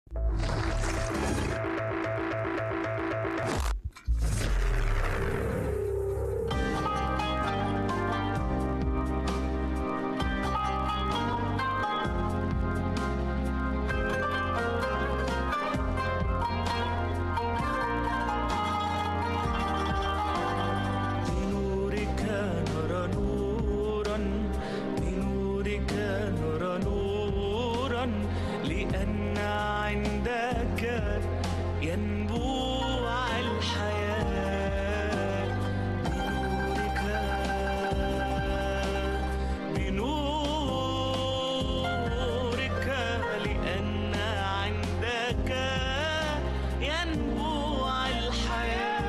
بنورك نرى نورا بنورك نرى نورا لأن عندك ينبوع الحياة بنورك بنورك لأن عندك ينبوع الحياة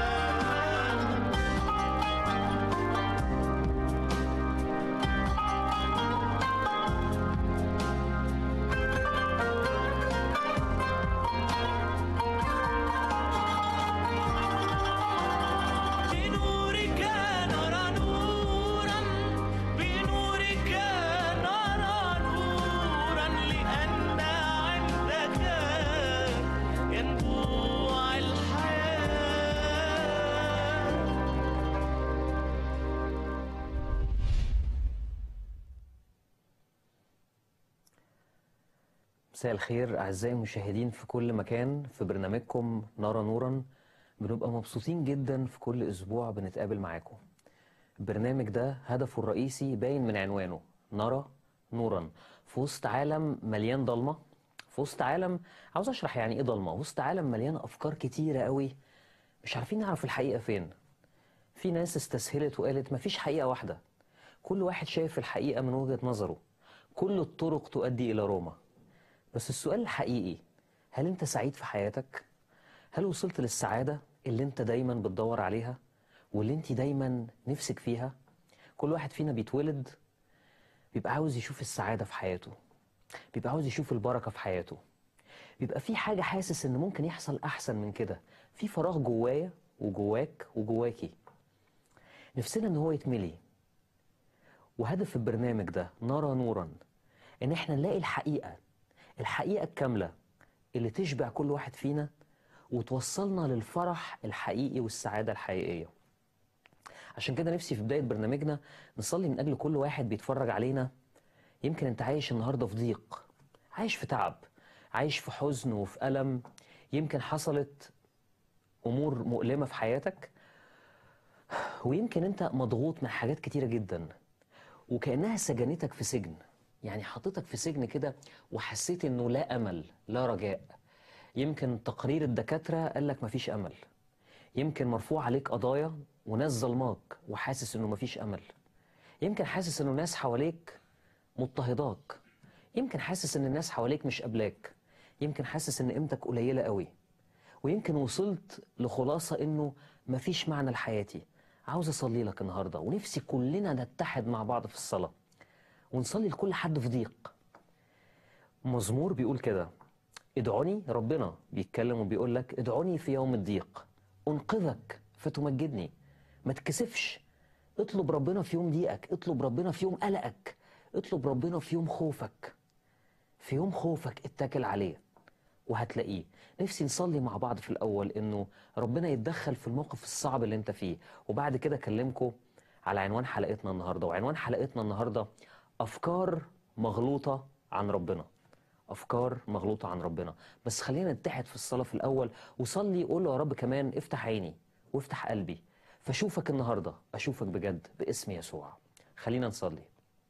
بنورك نرى نورا بنورك نرى نورا لأن عندك ينبوع الحياة مساء الخير أعزائي المشاهدين في كل مكان في برنامجكم نرى نورا بنبقى مبسوطين جدا في كل أسبوع بنتقابل معاكم البرنامج ده هدفه الرئيسي باين من عنوانه نرى نورا في وسط عالم مليان ضلمة في وسط عالم عاوز أشرح يعني إيه ضلمة وسط عالم مليان أفكار كتيرة قوي مش عارفين نعرف الحقيقة فين في ناس استسهلت وقالت مفيش حقيقة واحدة كل واحد شايف الحقيقة من وجهة نظره كل الطرق تؤدي إلى روما بس السؤال الحقيقي هل انت سعيد في حياتك؟ هل وصلت للسعادة اللي انت دايما بتدور عليها واللي انت دايما نفسك فيها؟ كل واحد فينا بيتولد بيبقى عاوز يشوف السعادة في حياته بيبقى عاوز يشوف البركة في حياته بيبقى في حاجة حاسس ان ممكن يحصل احسن من كده في فراغ جوايا وجواك وجواكي نفسنا ان هو يتملي وهدف البرنامج ده نرى نورا ان احنا نلاقي الحقيقة الحقيقة الكاملة اللي تشبع كل واحد فينا وتوصلنا للفرح الحقيقي والسعادة الحقيقية عشان كده نفسي في بداية برنامجنا نصلي من أجل كل واحد بيتفرج علينا يمكن أنت عايش النهاردة في ضيق عايش في تعب عايش في حزن وفي ألم يمكن حصلت أمور مؤلمة في حياتك ويمكن أنت مضغوط من حاجات كتيرة جدا وكأنها سجنتك في سجن يعني حطيتك في سجن كده وحسيت انه لا امل لا رجاء يمكن تقرير الدكاترة قال لك مفيش امل يمكن مرفوع عليك قضايا وناس ظلماك وحاسس انه مفيش امل يمكن حاسس انه ناس حواليك مضطهداك يمكن حاسس ان الناس حواليك مش قابلاك يمكن حاسس ان قيمتك قليلة قوي ويمكن وصلت لخلاصة انه مفيش معنى لحياتي عاوز اصلي لك النهاردة ونفسي كلنا نتحد مع بعض في الصلاة ونصلي لكل حد في ضيق مزمور بيقول كده ادعوني ربنا بيتكلم وبيقول لك ادعوني في يوم الضيق انقذك فتمجدني ما تكسفش اطلب ربنا في يوم ضيقك اطلب ربنا في يوم قلقك اطلب ربنا في يوم خوفك في يوم خوفك اتكل عليه وهتلاقيه نفسي نصلي مع بعض في الأول إنه ربنا يتدخل في الموقف الصعب اللي أنت فيه وبعد كده أكلمكم على عنوان حلقتنا النهاردة وعنوان حلقتنا النهاردة أفكار مغلوطة عن ربنا أفكار مغلوطة عن ربنا بس خلينا نتحد في الصلاة في الأول وصلي قول له يا رب كمان افتح عيني وافتح قلبي فاشوفك النهاردة أشوفك بجد باسم يسوع خلينا نصلي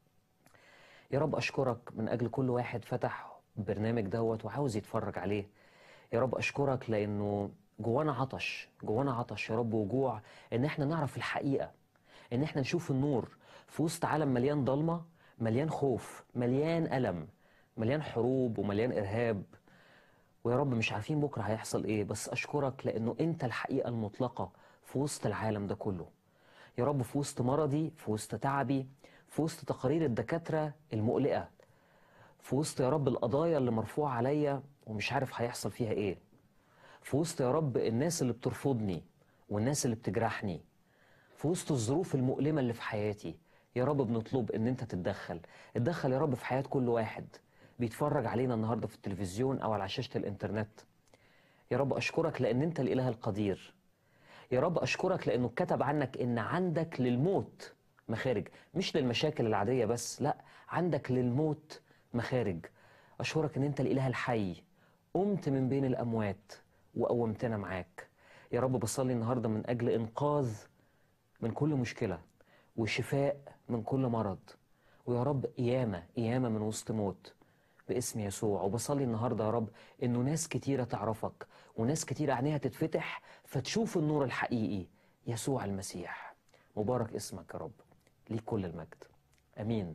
يا رب أشكرك من أجل كل واحد فتح برنامج دوت وعاوز يتفرج عليه يا رب أشكرك لأنه جوانا عطش جوانا عطش يا رب وجوع إن إحنا نعرف الحقيقة إن إحنا نشوف النور في وسط عالم مليان ضلمة مليان خوف مليان ألم مليان حروب ومليان إرهاب ويا رب مش عارفين بكرة هيحصل إيه بس أشكرك لأنه أنت الحقيقة المطلقة في وسط العالم ده كله يا رب في وسط مرضي في وسط تعبي في وسط تقارير الدكاترة المقلقة في وسط يا رب القضايا اللي مرفوعة عليا ومش عارف هيحصل فيها ايه في وسط يا رب الناس اللي بترفضني والناس اللي بتجرحني في وسط الظروف المؤلمة اللي في حياتي يا رب بنطلب ان انت تتدخل اتدخل يا رب في حياة كل واحد بيتفرج علينا النهارده في التلفزيون او على شاشه الانترنت يا رب اشكرك لان انت الاله القدير يا رب اشكرك لانه كتب عنك ان عندك للموت مخارج مش للمشاكل العاديه بس لا عندك للموت مخارج اشكرك ان انت الاله الحي قمت من بين الاموات وقومتنا معاك يا رب بصلي النهارده من اجل انقاذ من كل مشكله وشفاء من كل مرض ويا رب قيامه قيامه من وسط موت باسم يسوع وبصلي النهارده يا رب انه ناس كتيره تعرفك وناس كتيره عينيها تتفتح فتشوف النور الحقيقي يسوع المسيح مبارك اسمك يا رب ليك كل المجد امين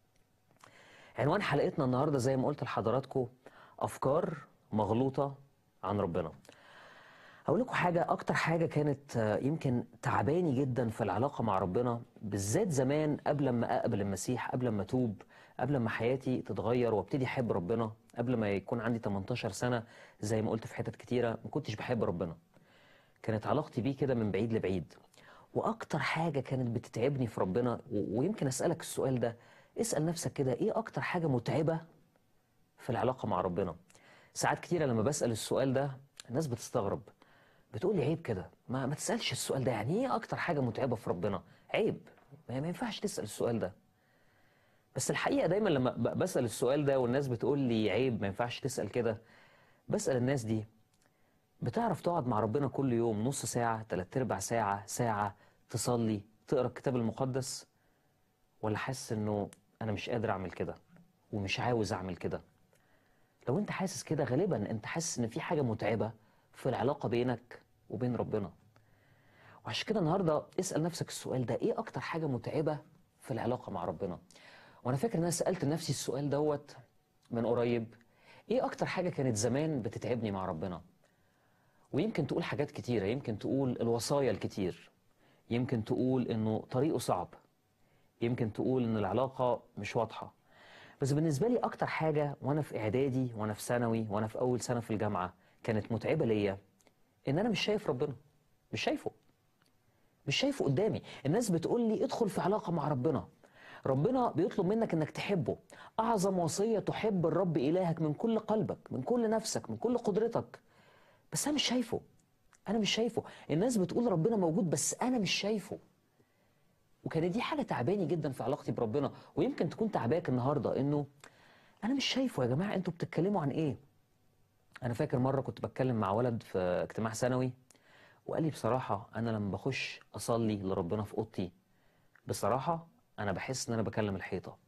عنوان حلقتنا النهارده زي ما قلت لحضراتكم افكار مغلوطه عن ربنا هقول لكم حاجه اكتر حاجه كانت آه، يمكن تعباني جدا في العلاقه مع ربنا بالذات زمان قبل ما اقبل المسيح قبل ما اتوب قبل ما حياتي تتغير وابتدي احب ربنا قبل ما يكون عندي 18 سنه زي ما قلت في حتت كتيره ما كنتش بحب ربنا كانت علاقتي بيه كده من بعيد لبعيد واكتر حاجه كانت بتتعبني في ربنا و- ويمكن اسالك السؤال ده اسال نفسك كده ايه اكتر حاجه متعبه في العلاقه مع ربنا ساعات كتيره لما بسال السؤال ده الناس بتستغرب بتقول لي عيب كده ما, ما تسالش السؤال ده يعني ايه اكتر حاجه متعبه في ربنا عيب ما, ما ينفعش تسال السؤال ده بس الحقيقه دايما لما ب- بسال السؤال ده والناس بتقول لي عيب ما ينفعش تسال كده بسال الناس دي بتعرف تقعد مع ربنا كل يوم نص ساعة تلات أرباع ساعة ساعة تصلي تقرأ الكتاب المقدس ولا حاسس إنه أنا مش قادر أعمل كده ومش عاوز أعمل كده لو أنت حاسس كده غالبا أنت حاسس إن في حاجة متعبة في العلاقة بينك وبين ربنا وعشان كده النهاردة اسأل نفسك السؤال ده إيه أكتر حاجة متعبة في العلاقة مع ربنا وأنا فاكر إن أنا سألت نفسي السؤال دوت من قريب إيه أكتر حاجة كانت زمان بتتعبني مع ربنا ويمكن تقول حاجات كتيرة يمكن تقول الوصايا الكتير يمكن تقول انه طريقه صعب يمكن تقول ان العلاقة مش واضحة بس بالنسبة لي اكتر حاجة وانا في اعدادي وانا في ثانوي وانا في اول سنة في الجامعة كانت متعبة ليا ان انا مش شايف ربنا مش شايفه مش شايفه قدامي الناس بتقول لي ادخل في علاقة مع ربنا ربنا بيطلب منك انك تحبه اعظم وصية تحب الرب الهك من كل قلبك من كل نفسك من كل قدرتك بس انا مش شايفه انا مش شايفه الناس بتقول ربنا موجود بس انا مش شايفه وكانت دي حاجه تعباني جدا في علاقتي بربنا ويمكن تكون تعباك النهارده انه انا مش شايفه يا جماعه انتوا بتتكلموا عن ايه انا فاكر مره كنت بتكلم مع ولد في اجتماع ثانوي وقال لي بصراحه انا لما بخش اصلي لربنا في اوضتي بصراحه انا بحس ان انا بكلم الحيطه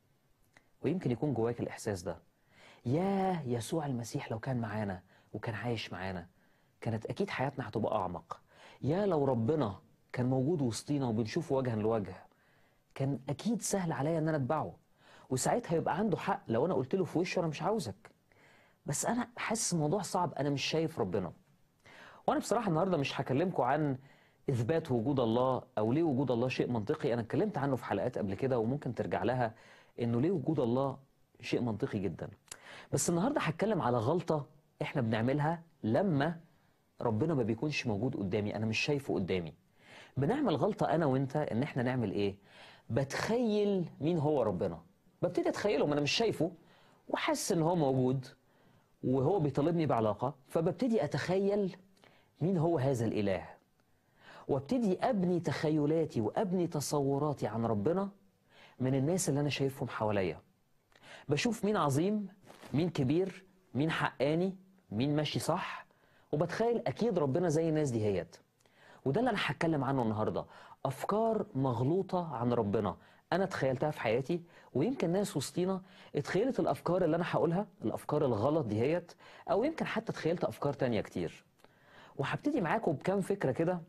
ويمكن يكون جواك الاحساس ده ياه يسوع المسيح لو كان معانا وكان عايش معانا كانت اكيد حياتنا هتبقى اعمق يا لو ربنا كان موجود وسطينا وبنشوفه وجها لوجه كان اكيد سهل عليا ان انا اتبعه وساعتها يبقى عنده حق لو انا قلت له في وشه انا مش عاوزك بس انا حاسس الموضوع صعب انا مش شايف ربنا وانا بصراحه النهارده مش هكلمكم عن اثبات وجود الله او ليه وجود الله شيء منطقي انا اتكلمت عنه في حلقات قبل كده وممكن ترجع لها انه ليه وجود الله شيء منطقي جدا بس النهارده هتكلم على غلطه احنا بنعملها لما ربنا ما بيكونش موجود قدامي انا مش شايفه قدامي بنعمل غلطه انا وانت ان احنا نعمل ايه بتخيل مين هو ربنا ببتدي اتخيله ما انا مش شايفه وحاسس ان هو موجود وهو بيطالبني بعلاقه فببتدي اتخيل مين هو هذا الاله وابتدي ابني تخيلاتي وابني تصوراتي عن ربنا من الناس اللي انا شايفهم حواليا بشوف مين عظيم مين كبير مين حقاني مين ماشي صح وبتخيل اكيد ربنا زي الناس دي هيت وده اللي انا هتكلم عنه النهارده افكار مغلوطه عن ربنا انا تخيلتها في حياتي ويمكن ناس وسطينا اتخيلت الافكار اللي انا هقولها الافكار الغلط دي هيت او يمكن حتى تخيلت افكار تانية كتير وهبتدي معاكم بكام فكره كده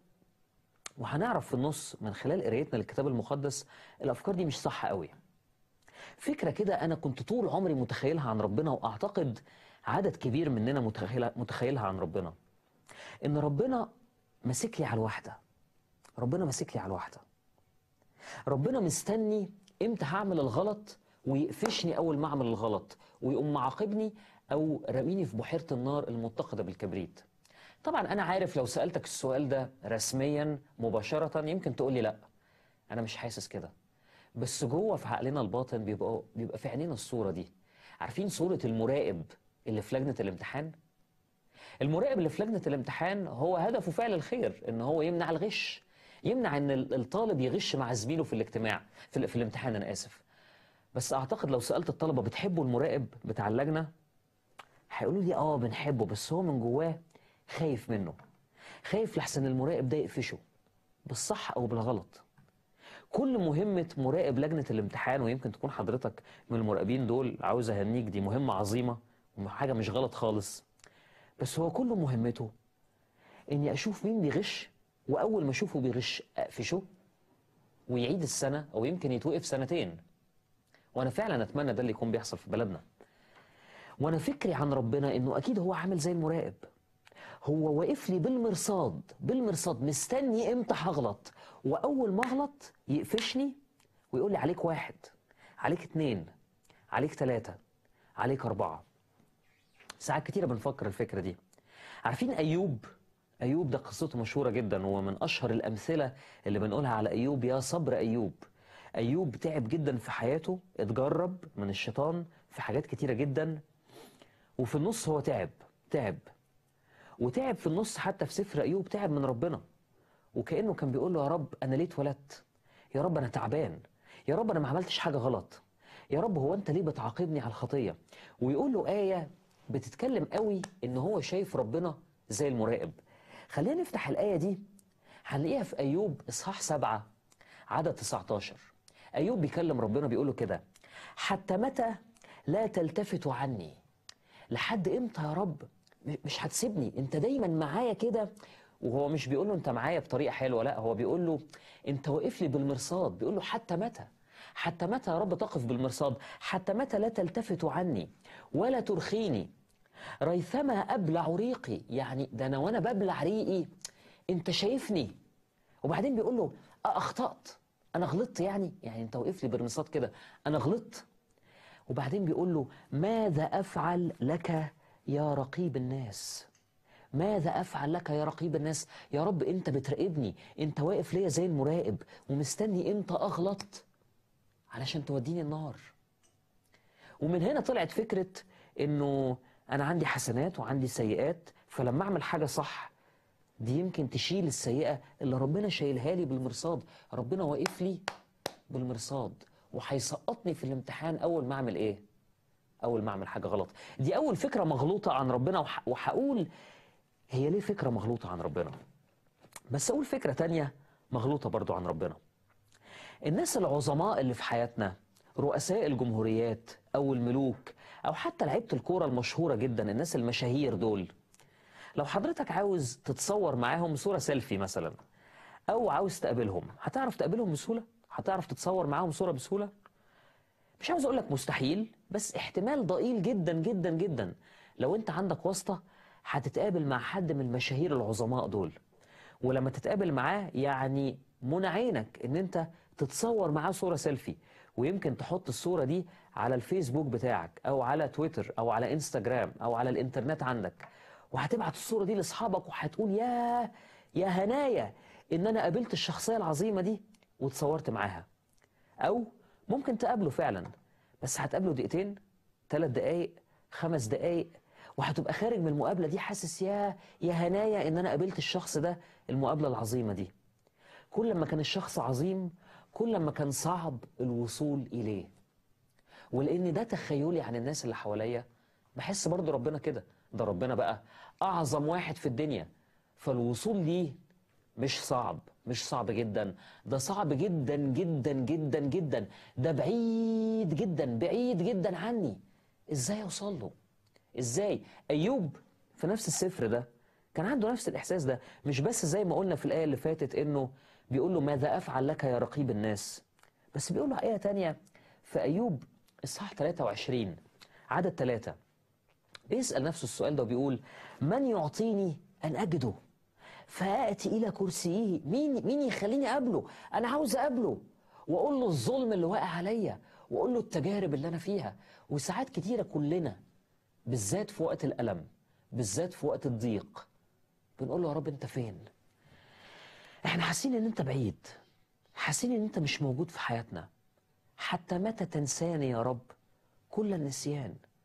وهنعرف في النص من خلال قرايتنا للكتاب المقدس الافكار دي مش صح قوي فكره كده انا كنت طول عمري متخيلها عن ربنا واعتقد عدد كبير مننا متخيلها متخيلها عن ربنا ان ربنا ماسك لي على الواحده ربنا ماسك لي على الواحده ربنا مستني امتى هعمل الغلط ويقفشني اول ما اعمل الغلط ويقوم معاقبني او رميني في بحيره النار المتقده بالكبريت طبعا انا عارف لو سالتك السؤال ده رسميا مباشره يمكن تقول لي لا انا مش حاسس كده بس جوه في عقلنا الباطن بيبقى بيبقى في عينينا الصوره دي عارفين صورة المراقب اللي في لجنة الامتحان المراقب اللي في لجنة الامتحان هو هدفه فعل الخير ان هو يمنع الغش يمنع ان ال- الطالب يغش مع زميله في الاجتماع في, ال- في الامتحان انا اسف بس اعتقد لو سألت الطلبة بتحبوا المراقب بتاع اللجنة هيقولوا لي اه بنحبه بس هو من جواه خايف منه خايف لحسن المراقب ده يقفشه بالصح او بالغلط كل مهمة مراقب لجنة الامتحان ويمكن تكون حضرتك من المراقبين دول عاوز اهنيك دي مهمة عظيمة وحاجة مش غلط خالص بس هو كل مهمته اني اشوف مين بيغش واول ما اشوفه بيغش اقفشه ويعيد السنة او يمكن يتوقف سنتين وانا فعلا اتمنى ده اللي يكون بيحصل في بلدنا وانا فكري عن ربنا انه اكيد هو عامل زي المراقب هو واقف لي بالمرصاد بالمرصاد مستني امتى هغلط واول ما اغلط يقفشني ويقول لي عليك واحد عليك اتنين عليك تلاتة عليك اربعة ساعات كتيرة بنفكر الفكرة دي عارفين ايوب ايوب ده قصته مشهورة جدا ومن اشهر الامثلة اللي بنقولها على ايوب يا صبر ايوب ايوب تعب جدا في حياته اتجرب من الشيطان في حاجات كتيرة جدا وفي النص هو تعب تعب وتعب في النص حتى في سفر ايوب تعب من ربنا وكانه كان بيقول له يا رب انا ليه اتولدت يا رب انا تعبان يا رب انا ما عملتش حاجه غلط يا رب هو انت ليه بتعاقبني على الخطيه ويقول له ايه بتتكلم قوي ان هو شايف ربنا زي المراقب خلينا نفتح الايه دي هنلاقيها في ايوب اصحاح سبعة عدد 19 ايوب بيكلم ربنا بيقول له كده حتى متى لا تلتفت عني لحد امتى يا رب م- مش هتسيبني انت دايما معايا كده وهو مش بيقول له انت معايا بطريقه حلوه لا هو بيقول له انت واقف لي بالمرصاد بيقول له حتى متى حتى متى يا رب تقف بالمرصاد حتى متى لا تلتفت عني ولا ترخيني ريثما ابلع ريقي يعني ده انا وانا ببلع ريقي انت شايفني وبعدين بيقول له أه اخطات انا غلطت يعني يعني انت واقف لي بالمرصاد كده انا غلطت وبعدين بيقول له ماذا أفعل لك يا رقيب الناس ماذا أفعل لك يا رقيب الناس يا رب أنت بتراقبني أنت واقف ليا زي المراقب ومستني أنت أغلط علشان توديني النار ومن هنا طلعت فكرة أنه أنا عندي حسنات وعندي سيئات فلما أعمل حاجة صح دي يمكن تشيل السيئة اللي ربنا شايلها لي بالمرصاد ربنا واقف لي بالمرصاد وهيسقطني في الامتحان أول ما أعمل إيه؟ أول ما أعمل حاجة غلط دي أول فكرة مغلوطة عن ربنا وح- وهقول هي ليه فكرة مغلوطة عن ربنا بس أقول فكرة تانية مغلوطة برضو عن ربنا الناس العظماء اللي في حياتنا رؤساء الجمهوريات أو الملوك أو حتى لعيبة الكورة المشهورة جدا الناس المشاهير دول لو حضرتك عاوز تتصور معاهم صورة سيلفي مثلا أو عاوز تقابلهم هتعرف تقابلهم بسهولة؟ هتعرف تتصور معاهم صورة بسهولة؟ مش عاوز أقول لك مستحيل بس احتمال ضئيل جدا جدا جدا لو أنت عندك واسطة هتتقابل مع حد من المشاهير العظماء دول ولما تتقابل معاه يعني منى عينك ان انت تتصور معاه صورة سيلفي ويمكن تحط الصورة دي على الفيسبوك بتاعك او على تويتر او على انستجرام او على الانترنت عندك وهتبعت الصورة دي لاصحابك وهتقول يا يا هنايا ان انا قابلت الشخصية العظيمة دي وتصورت معاها او ممكن تقابله فعلا بس هتقابله دقيقتين ثلاث دقايق خمس دقايق وهتبقى خارج من المقابلة دي حاسس يا يا هنايا ان انا قابلت الشخص ده المقابلة العظيمة دي كل ما كان الشخص عظيم كل ما كان صعب الوصول إليه ولأن ده تخيلي عن الناس اللي حواليا بحس برضو ربنا كده ده ربنا بقى أعظم واحد في الدنيا فالوصول ليه مش صعب مش صعب جدا ده صعب جدا جدا جدا جدا ده بعيد جدا بعيد جدا عني ازاي اوصل له ازاي ايوب في نفس السفر ده كان عنده نفس الاحساس ده مش بس زي ما قلنا في الايه اللي فاتت انه بيقول له ماذا افعل لك يا رقيب الناس بس بيقول له ايه تانية في ايوب اصحاح 23 عدد ثلاثة بيسأل نفسه السؤال ده وبيقول من يعطيني أن أجده فآتي إلى كرسيه مين مين يخليني أقابله أنا عاوز أقابله وأقول له الظلم اللي واقع عليا وأقول له التجارب اللي أنا فيها وساعات كتيرة كلنا بالذات في وقت الألم بالذات في وقت الضيق بنقول له يا رب أنت فين احنا حاسين ان انت بعيد حاسين ان انت مش موجود في حياتنا حتى متى تنساني يا رب كل النسيان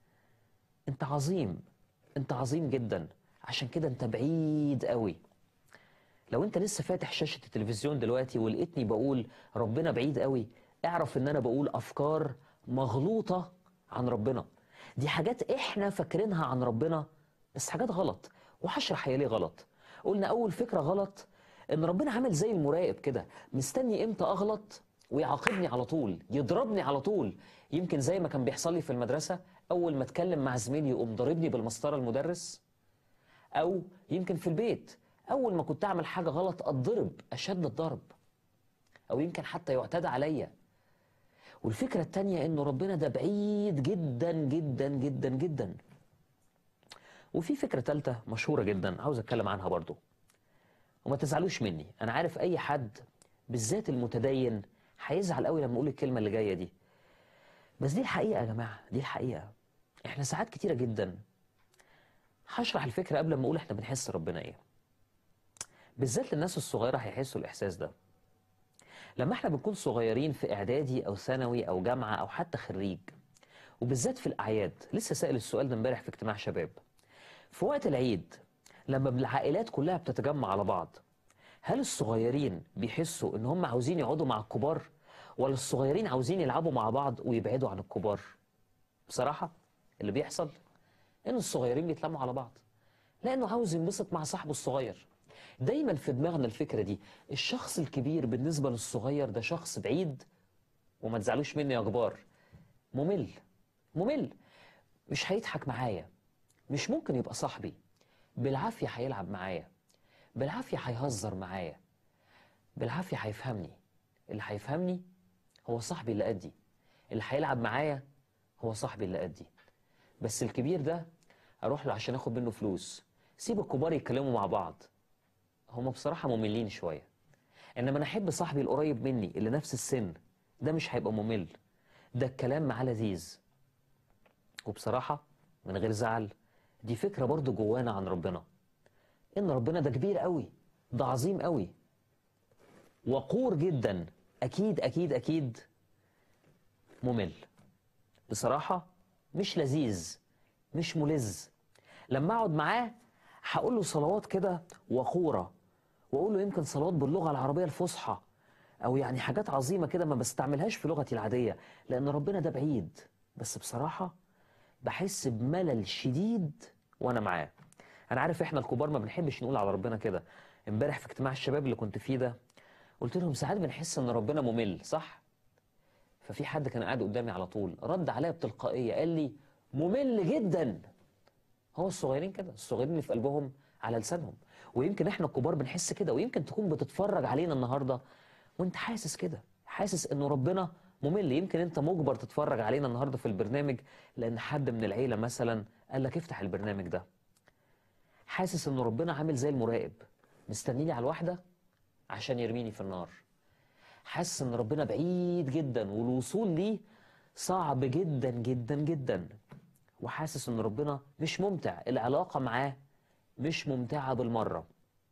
انت عظيم انت عظيم جدا عشان كده انت بعيد قوي لو انت لسه فاتح شاشة التلفزيون دلوقتي ولقيتني بقول ربنا بعيد قوي اعرف ان انا بقول افكار مغلوطة عن ربنا دي حاجات احنا فاكرينها عن ربنا بس حاجات غلط وهشرح هي ليه غلط قلنا اول فكرة غلط ان ربنا عامل زي المراقب كده مستني امتى اغلط ويعاقبني على طول يضربني على طول يمكن زي ما كان بيحصل لي في المدرسة اول ما اتكلم مع زميلي يقوم ضاربني بالمسطرة المدرس او يمكن في البيت اول ما كنت اعمل حاجه غلط اتضرب اشد الضرب او يمكن حتى يعتدى عليا والفكره التانية انه ربنا ده بعيد جدا جدا جدا جدا وفي فكره تالتة مشهوره جدا عاوز اتكلم عنها برضو وما تزعلوش مني انا عارف اي حد بالذات المتدين هيزعل قوي لما اقول الكلمه اللي جايه دي بس دي الحقيقه يا جماعه دي الحقيقه احنا ساعات كتيره جدا هشرح الفكره قبل ما اقول احنا بنحس ربنا ايه بالذات للناس الصغيرة هيحسوا الإحساس ده لما احنا بنكون صغيرين في إعدادي أو ثانوي أو جامعة أو حتى خريج وبالذات في الأعياد لسه سائل السؤال ده امبارح في اجتماع شباب في وقت العيد لما العائلات كلها بتتجمع على بعض هل الصغيرين بيحسوا إن هم عاوزين يقعدوا مع الكبار ولا الصغيرين عاوزين يلعبوا مع بعض ويبعدوا عن الكبار بصراحة اللي بيحصل إن الصغيرين بيتلموا على بعض لأنه عاوز ينبسط مع صاحبه الصغير دايما في دماغنا الفكرة دي الشخص الكبير بالنسبة للصغير ده شخص بعيد وما تزعلوش مني يا كبار ممل ممل مش هيضحك معايا مش ممكن يبقى صاحبي بالعافية هيلعب معايا بالعافية هيهزر معايا بالعافية هيفهمني اللي هيفهمني هو صاحبي اللي قدي اللي هيلعب معايا هو صاحبي اللي قدي بس الكبير ده اروح له عشان اخد منه فلوس سيب الكبار يتكلموا مع بعض هما بصراحة مملين شوية إنما أنا أحب صاحبي القريب مني اللي نفس السن ده مش هيبقى ممل ده الكلام معاه لذيذ وبصراحة من غير زعل دي فكرة برضو جوانا عن ربنا إن ربنا ده كبير قوي ده عظيم قوي وقور جدا أكيد أكيد أكيد ممل بصراحة مش لذيذ مش ملذ لما أقعد معاه هقول له صلوات كده وقورة واقول له يمكن صلوات باللغه العربيه الفصحى او يعني حاجات عظيمه كده ما بستعملهاش في لغتي العاديه لان ربنا ده بعيد بس بصراحه بحس بملل شديد وانا معاه انا عارف احنا الكبار ما بنحبش نقول على ربنا كده امبارح في اجتماع الشباب اللي كنت فيه ده قلت لهم ساعات بنحس ان ربنا ممل صح ففي حد كان قاعد قدامي على طول رد عليا بتلقائيه قال لي ممل جدا هو الصغيرين كده الصغيرين اللي في قلبهم على لسانهم ويمكن احنا الكبار بنحس كده ويمكن تكون بتتفرج علينا النهارده وانت حاسس كده حاسس انه ربنا ممل يمكن انت مجبر تتفرج علينا النهارده في البرنامج لان حد من العيله مثلا قال لك افتح البرنامج ده حاسس ان ربنا عامل زي المراقب مستنيني على الواحده عشان يرميني في النار حاسس ان ربنا بعيد جدا والوصول ليه صعب جدا جدا جدا وحاسس ان ربنا مش ممتع العلاقه معاه مش ممتعة بالمرة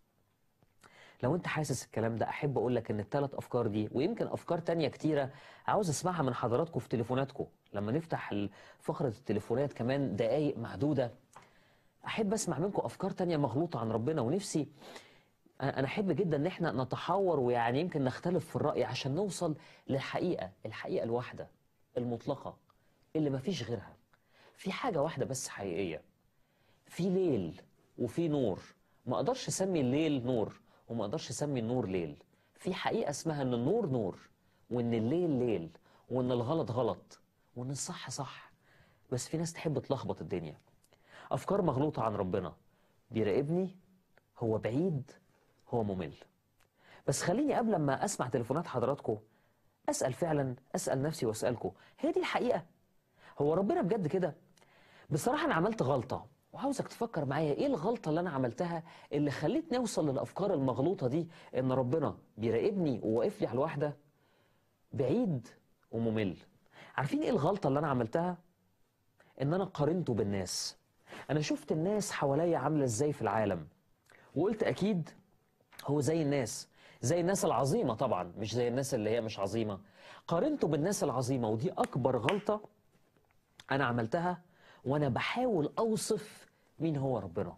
لو انت حاسس الكلام ده احب اقول لك ان الثلاث افكار دي ويمكن افكار تانية كتيرة عاوز اسمعها من حضراتكم في تليفوناتكم لما نفتح ال- فقرة التليفونات كمان دقايق معدودة احب اسمع منكم افكار تانية مغلوطة عن ربنا ونفسي انا أنا احب جدا ان احنا نتحاور ويعني يمكن نختلف في الرأي عشان نوصل للحقيقة الحقيقة الواحدة المطلقة اللي مفيش غيرها في حاجة واحدة بس حقيقية في ليل وفي نور ما اقدرش اسمي الليل نور وما اقدرش اسمي النور ليل في حقيقة اسمها ان النور نور وان الليل ليل وان الغلط غلط وان الصح صح بس في ناس تحب تلخبط الدنيا افكار مغلوطة عن ربنا بيراقبني هو بعيد هو ممل بس خليني قبل ما اسمع تليفونات حضراتكم اسال فعلا اسال نفسي واسالكم هي دي الحقيقة هو ربنا بجد كده بصراحة أنا عملت غلطة وعاوزك تفكر معايا إيه الغلطة اللي أنا عملتها اللي خلتني أوصل للأفكار المغلوطة دي إن ربنا بيراقبني وواقف لي على الواحدة بعيد وممل عارفين إيه الغلطة اللي أنا عملتها؟ إن أنا قارنته بالناس أنا شفت الناس حواليا عاملة إزاي في العالم وقلت أكيد هو زي الناس زي الناس العظيمة طبعا مش زي الناس اللي هي مش عظيمة قارنته بالناس العظيمة ودي أكبر غلطة أنا عملتها وانا بحاول اوصف مين هو ربنا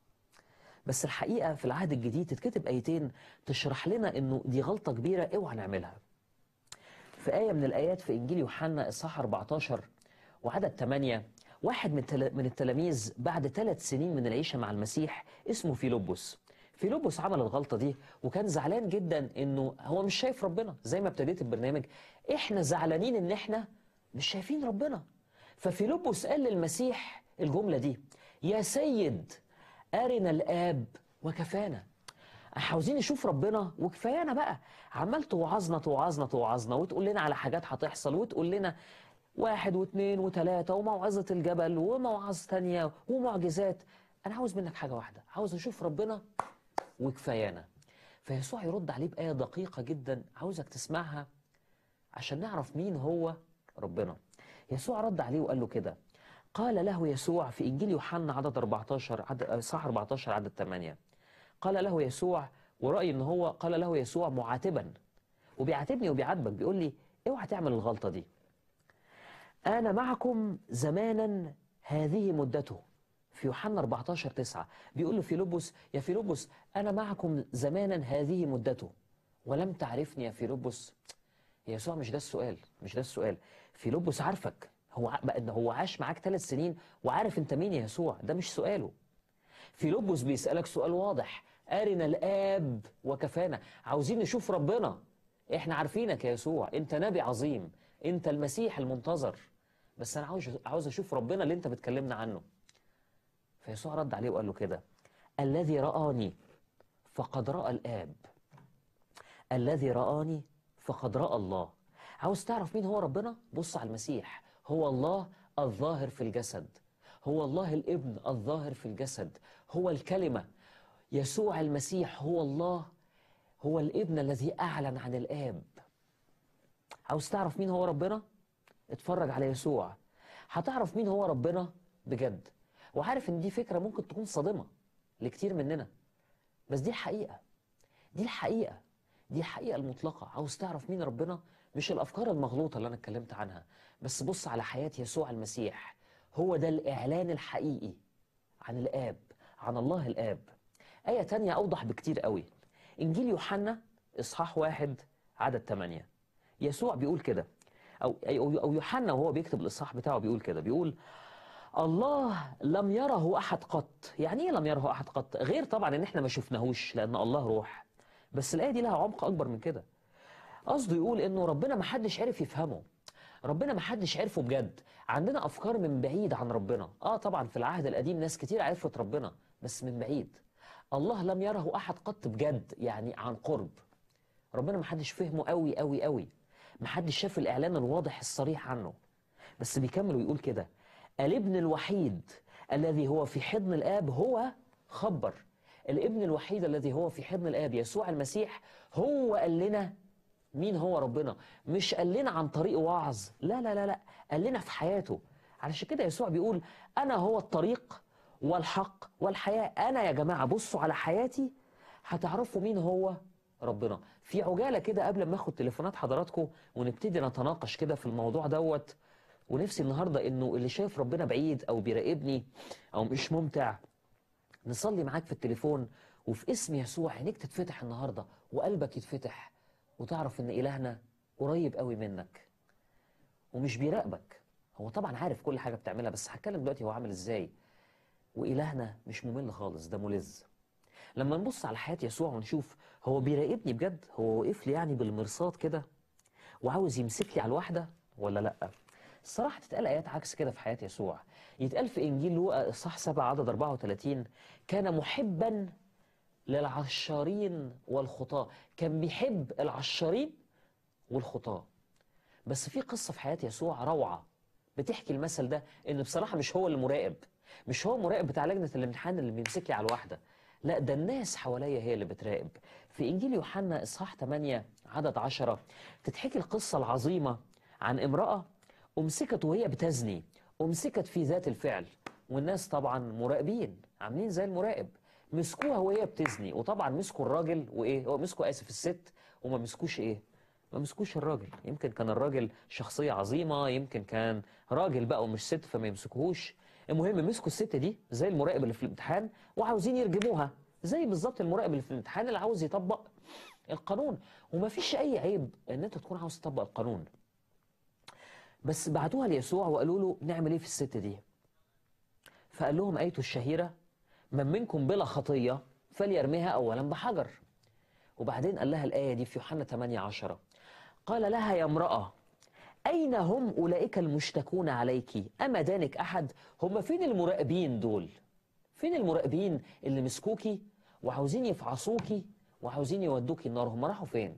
بس الحقيقه في العهد الجديد تتكتب ايتين تشرح لنا انه دي غلطه كبيره اوعى نعملها في آية من الآيات في إنجيل يوحنا إصحاح 14 وعدد 8 واحد من تل- من التلاميذ بعد ثلاث سنين من العيشة مع المسيح اسمه فيلبس فيلبس عمل الغلطة دي وكان زعلان جدا إنه هو مش شايف ربنا زي ما ابتديت البرنامج إحنا زعلانين إن إحنا مش شايفين ربنا ففيلبس قال للمسيح الجملة دي يا سيد أرنا الآب وكفانا عاوزين نشوف ربنا وكفايانا بقى عمال توعظنا توعظنا توعظنا وتقول لنا على حاجات هتحصل وتقول لنا واحد واثنين وثلاثة وموعظة الجبل وموعظة تانية ومعجزات أنا عاوز منك حاجة واحدة عاوز أشوف ربنا وكفايانا فيسوع يرد عليه بآية دقيقة جدا عاوزك تسمعها عشان نعرف مين هو ربنا يسوع رد عليه وقال له كده قال له يسوع في إنجيل يوحنا عدد 14 عدد صح 14 عدد 8 قال له يسوع ورأيي ان هو قال له يسوع معاتبا وبيعاتبني وبيعاتبك بيقول لي اوعى تعمل الغلطة دي أنا معكم زمانا هذه مدته في يوحنا 14 9 بيقول له فيلبس يا فيلبس أنا معكم زمانا هذه مدته ولم تعرفني يا فيلبس يا يسوع مش ده السؤال مش ده السؤال فيلبس عارفك هو ع- بقى إن هو عاش معاك ثلاث سنين وعارف انت مين يا يسوع ده مش سؤاله فيلبس بيسألك سؤال واضح أرنا الآب وكفانا عاوزين نشوف ربنا احنا عارفينك يا يسوع انت نبي عظيم انت المسيح المنتظر بس انا عاوز عاوز اشوف ربنا اللي انت بتكلمنا عنه فيسوع رد عليه وقال له كده الذي رآني فقد رأى الآب الذي رآني فقد رأى الله عاوز تعرف مين هو ربنا بص على المسيح هو الله الظاهر في الجسد هو الله الابن الظاهر في الجسد هو الكلمة يسوع المسيح هو الله هو الابن الذي أعلن عن الآب عاوز تعرف مين هو ربنا اتفرج على يسوع هتعرف مين هو ربنا بجد وعارف ان دي فكرة ممكن تكون صادمة لكتير مننا بس دي الحقيقة دي الحقيقة دي الحقيقة المطلقة عاوز تعرف مين ربنا مش الأفكار المغلوطة اللي أنا اتكلمت عنها بس بص على حياة يسوع المسيح هو ده الإعلان الحقيقي عن الآب عن الله الآب آية تانية أوضح بكتير قوي إنجيل يوحنا إصحاح واحد عدد ثمانية يسوع بيقول كده أو أو أو يوحنا وهو بيكتب الإصحاح بتاعه بيقول كده بيقول الله لم يره أحد قط يعني إيه لم يره أحد قط غير طبعا إن إحنا ما شفناهوش لأن الله روح بس الآية دي لها عمق أكبر من كده قصده يقول إنه ربنا ما حدش عرف يفهمه ربنا ما حدش عرفه بجد عندنا أفكار من بعيد عن ربنا آه طبعا في العهد القديم ناس كتير عرفت ربنا بس من بعيد الله لم يره أحد قط بجد يعني عن قرب ربنا ما حدش فهمه قوي قوي قوي ما حدش شاف الإعلان الواضح الصريح عنه بس بيكمل ويقول كده الابن الوحيد الذي هو في حضن الآب هو خبر الابن الوحيد الذي هو في حضن الآب يسوع المسيح هو قال لنا مين هو ربنا مش قال لنا عن طريق وعظ لا لا لا لا قال لنا في حياته علشان كده يسوع بيقول أنا هو الطريق والحق والحياة أنا يا جماعة بصوا على حياتي هتعرفوا مين هو ربنا في عجالة كده قبل ما اخد تليفونات حضراتكم ونبتدي نتناقش كده في الموضوع دوت ونفسي النهاردة انه اللي شايف ربنا بعيد او بيراقبني او مش ممتع نصلي معاك في التليفون وفي اسم يسوع عينيك تتفتح النهاردة وقلبك يتفتح وتعرف ان إلهنا قريب قوي منك ومش بيراقبك هو طبعا عارف كل حاجة بتعملها بس هتكلم دلوقتي هو عامل ازاي وإلهنا مش ممل خالص ده ملذ لما نبص على حياة يسوع ونشوف هو بيراقبني بجد هو واقف لي يعني بالمرصاد كده وعاوز يمسك لي على الواحدة ولا لأ الصراحة تتقال آيات عكس كده في حياة يسوع يتقال في إنجيل لوقا إصحاح 7 عدد 34 كان محبا للعشارين والخطاة كان بيحب العشارين والخطاة بس في قصة في حياة يسوع روعة بتحكي المثل ده إن بصراحة مش هو اللي مراقب مش هو المراقب بتاع لجنة الامتحان اللي بيمسك لي على الواحدة لا ده الناس حواليا هي اللي بتراقب في إنجيل يوحنا إصحاح 8 عدد 10 تتحكي القصة العظيمة عن امرأة أمسكت وهي بتزني أمسكت في ذات الفعل والناس طبعا مراقبين عاملين زي المراقب مسكوها وهي بتزني وطبعا مسكوا الراجل وإيه هو مسكوا آسف الست وما مسكوش إيه ما مسكوش الراجل يمكن كان الراجل شخصية عظيمة يمكن كان راجل بقى ومش ست فما يمسكوهوش المهم مسكوا الست دي زي المراقب اللي في الامتحان وعاوزين يرجموها زي بالظبط المراقب اللي في الامتحان اللي عاوز يطبق القانون ومفيش اي عيب ان انت تكون عاوز تطبق القانون بس بعتوها ليسوع وقالوا له نعمل ايه في الست دي فقال لهم ايته الشهيره من منكم بلا خطيه فليرميها اولا بحجر وبعدين قال لها الايه دي في يوحنا 8 10 قال لها يا امراه أين هم أولئك المشتكون عليك أما دانك أحد هم فين المراقبين دول فين المراقبين اللي مسكوكي وعاوزين يفعصوكي وعاوزين يودوكي النار هم راحوا فين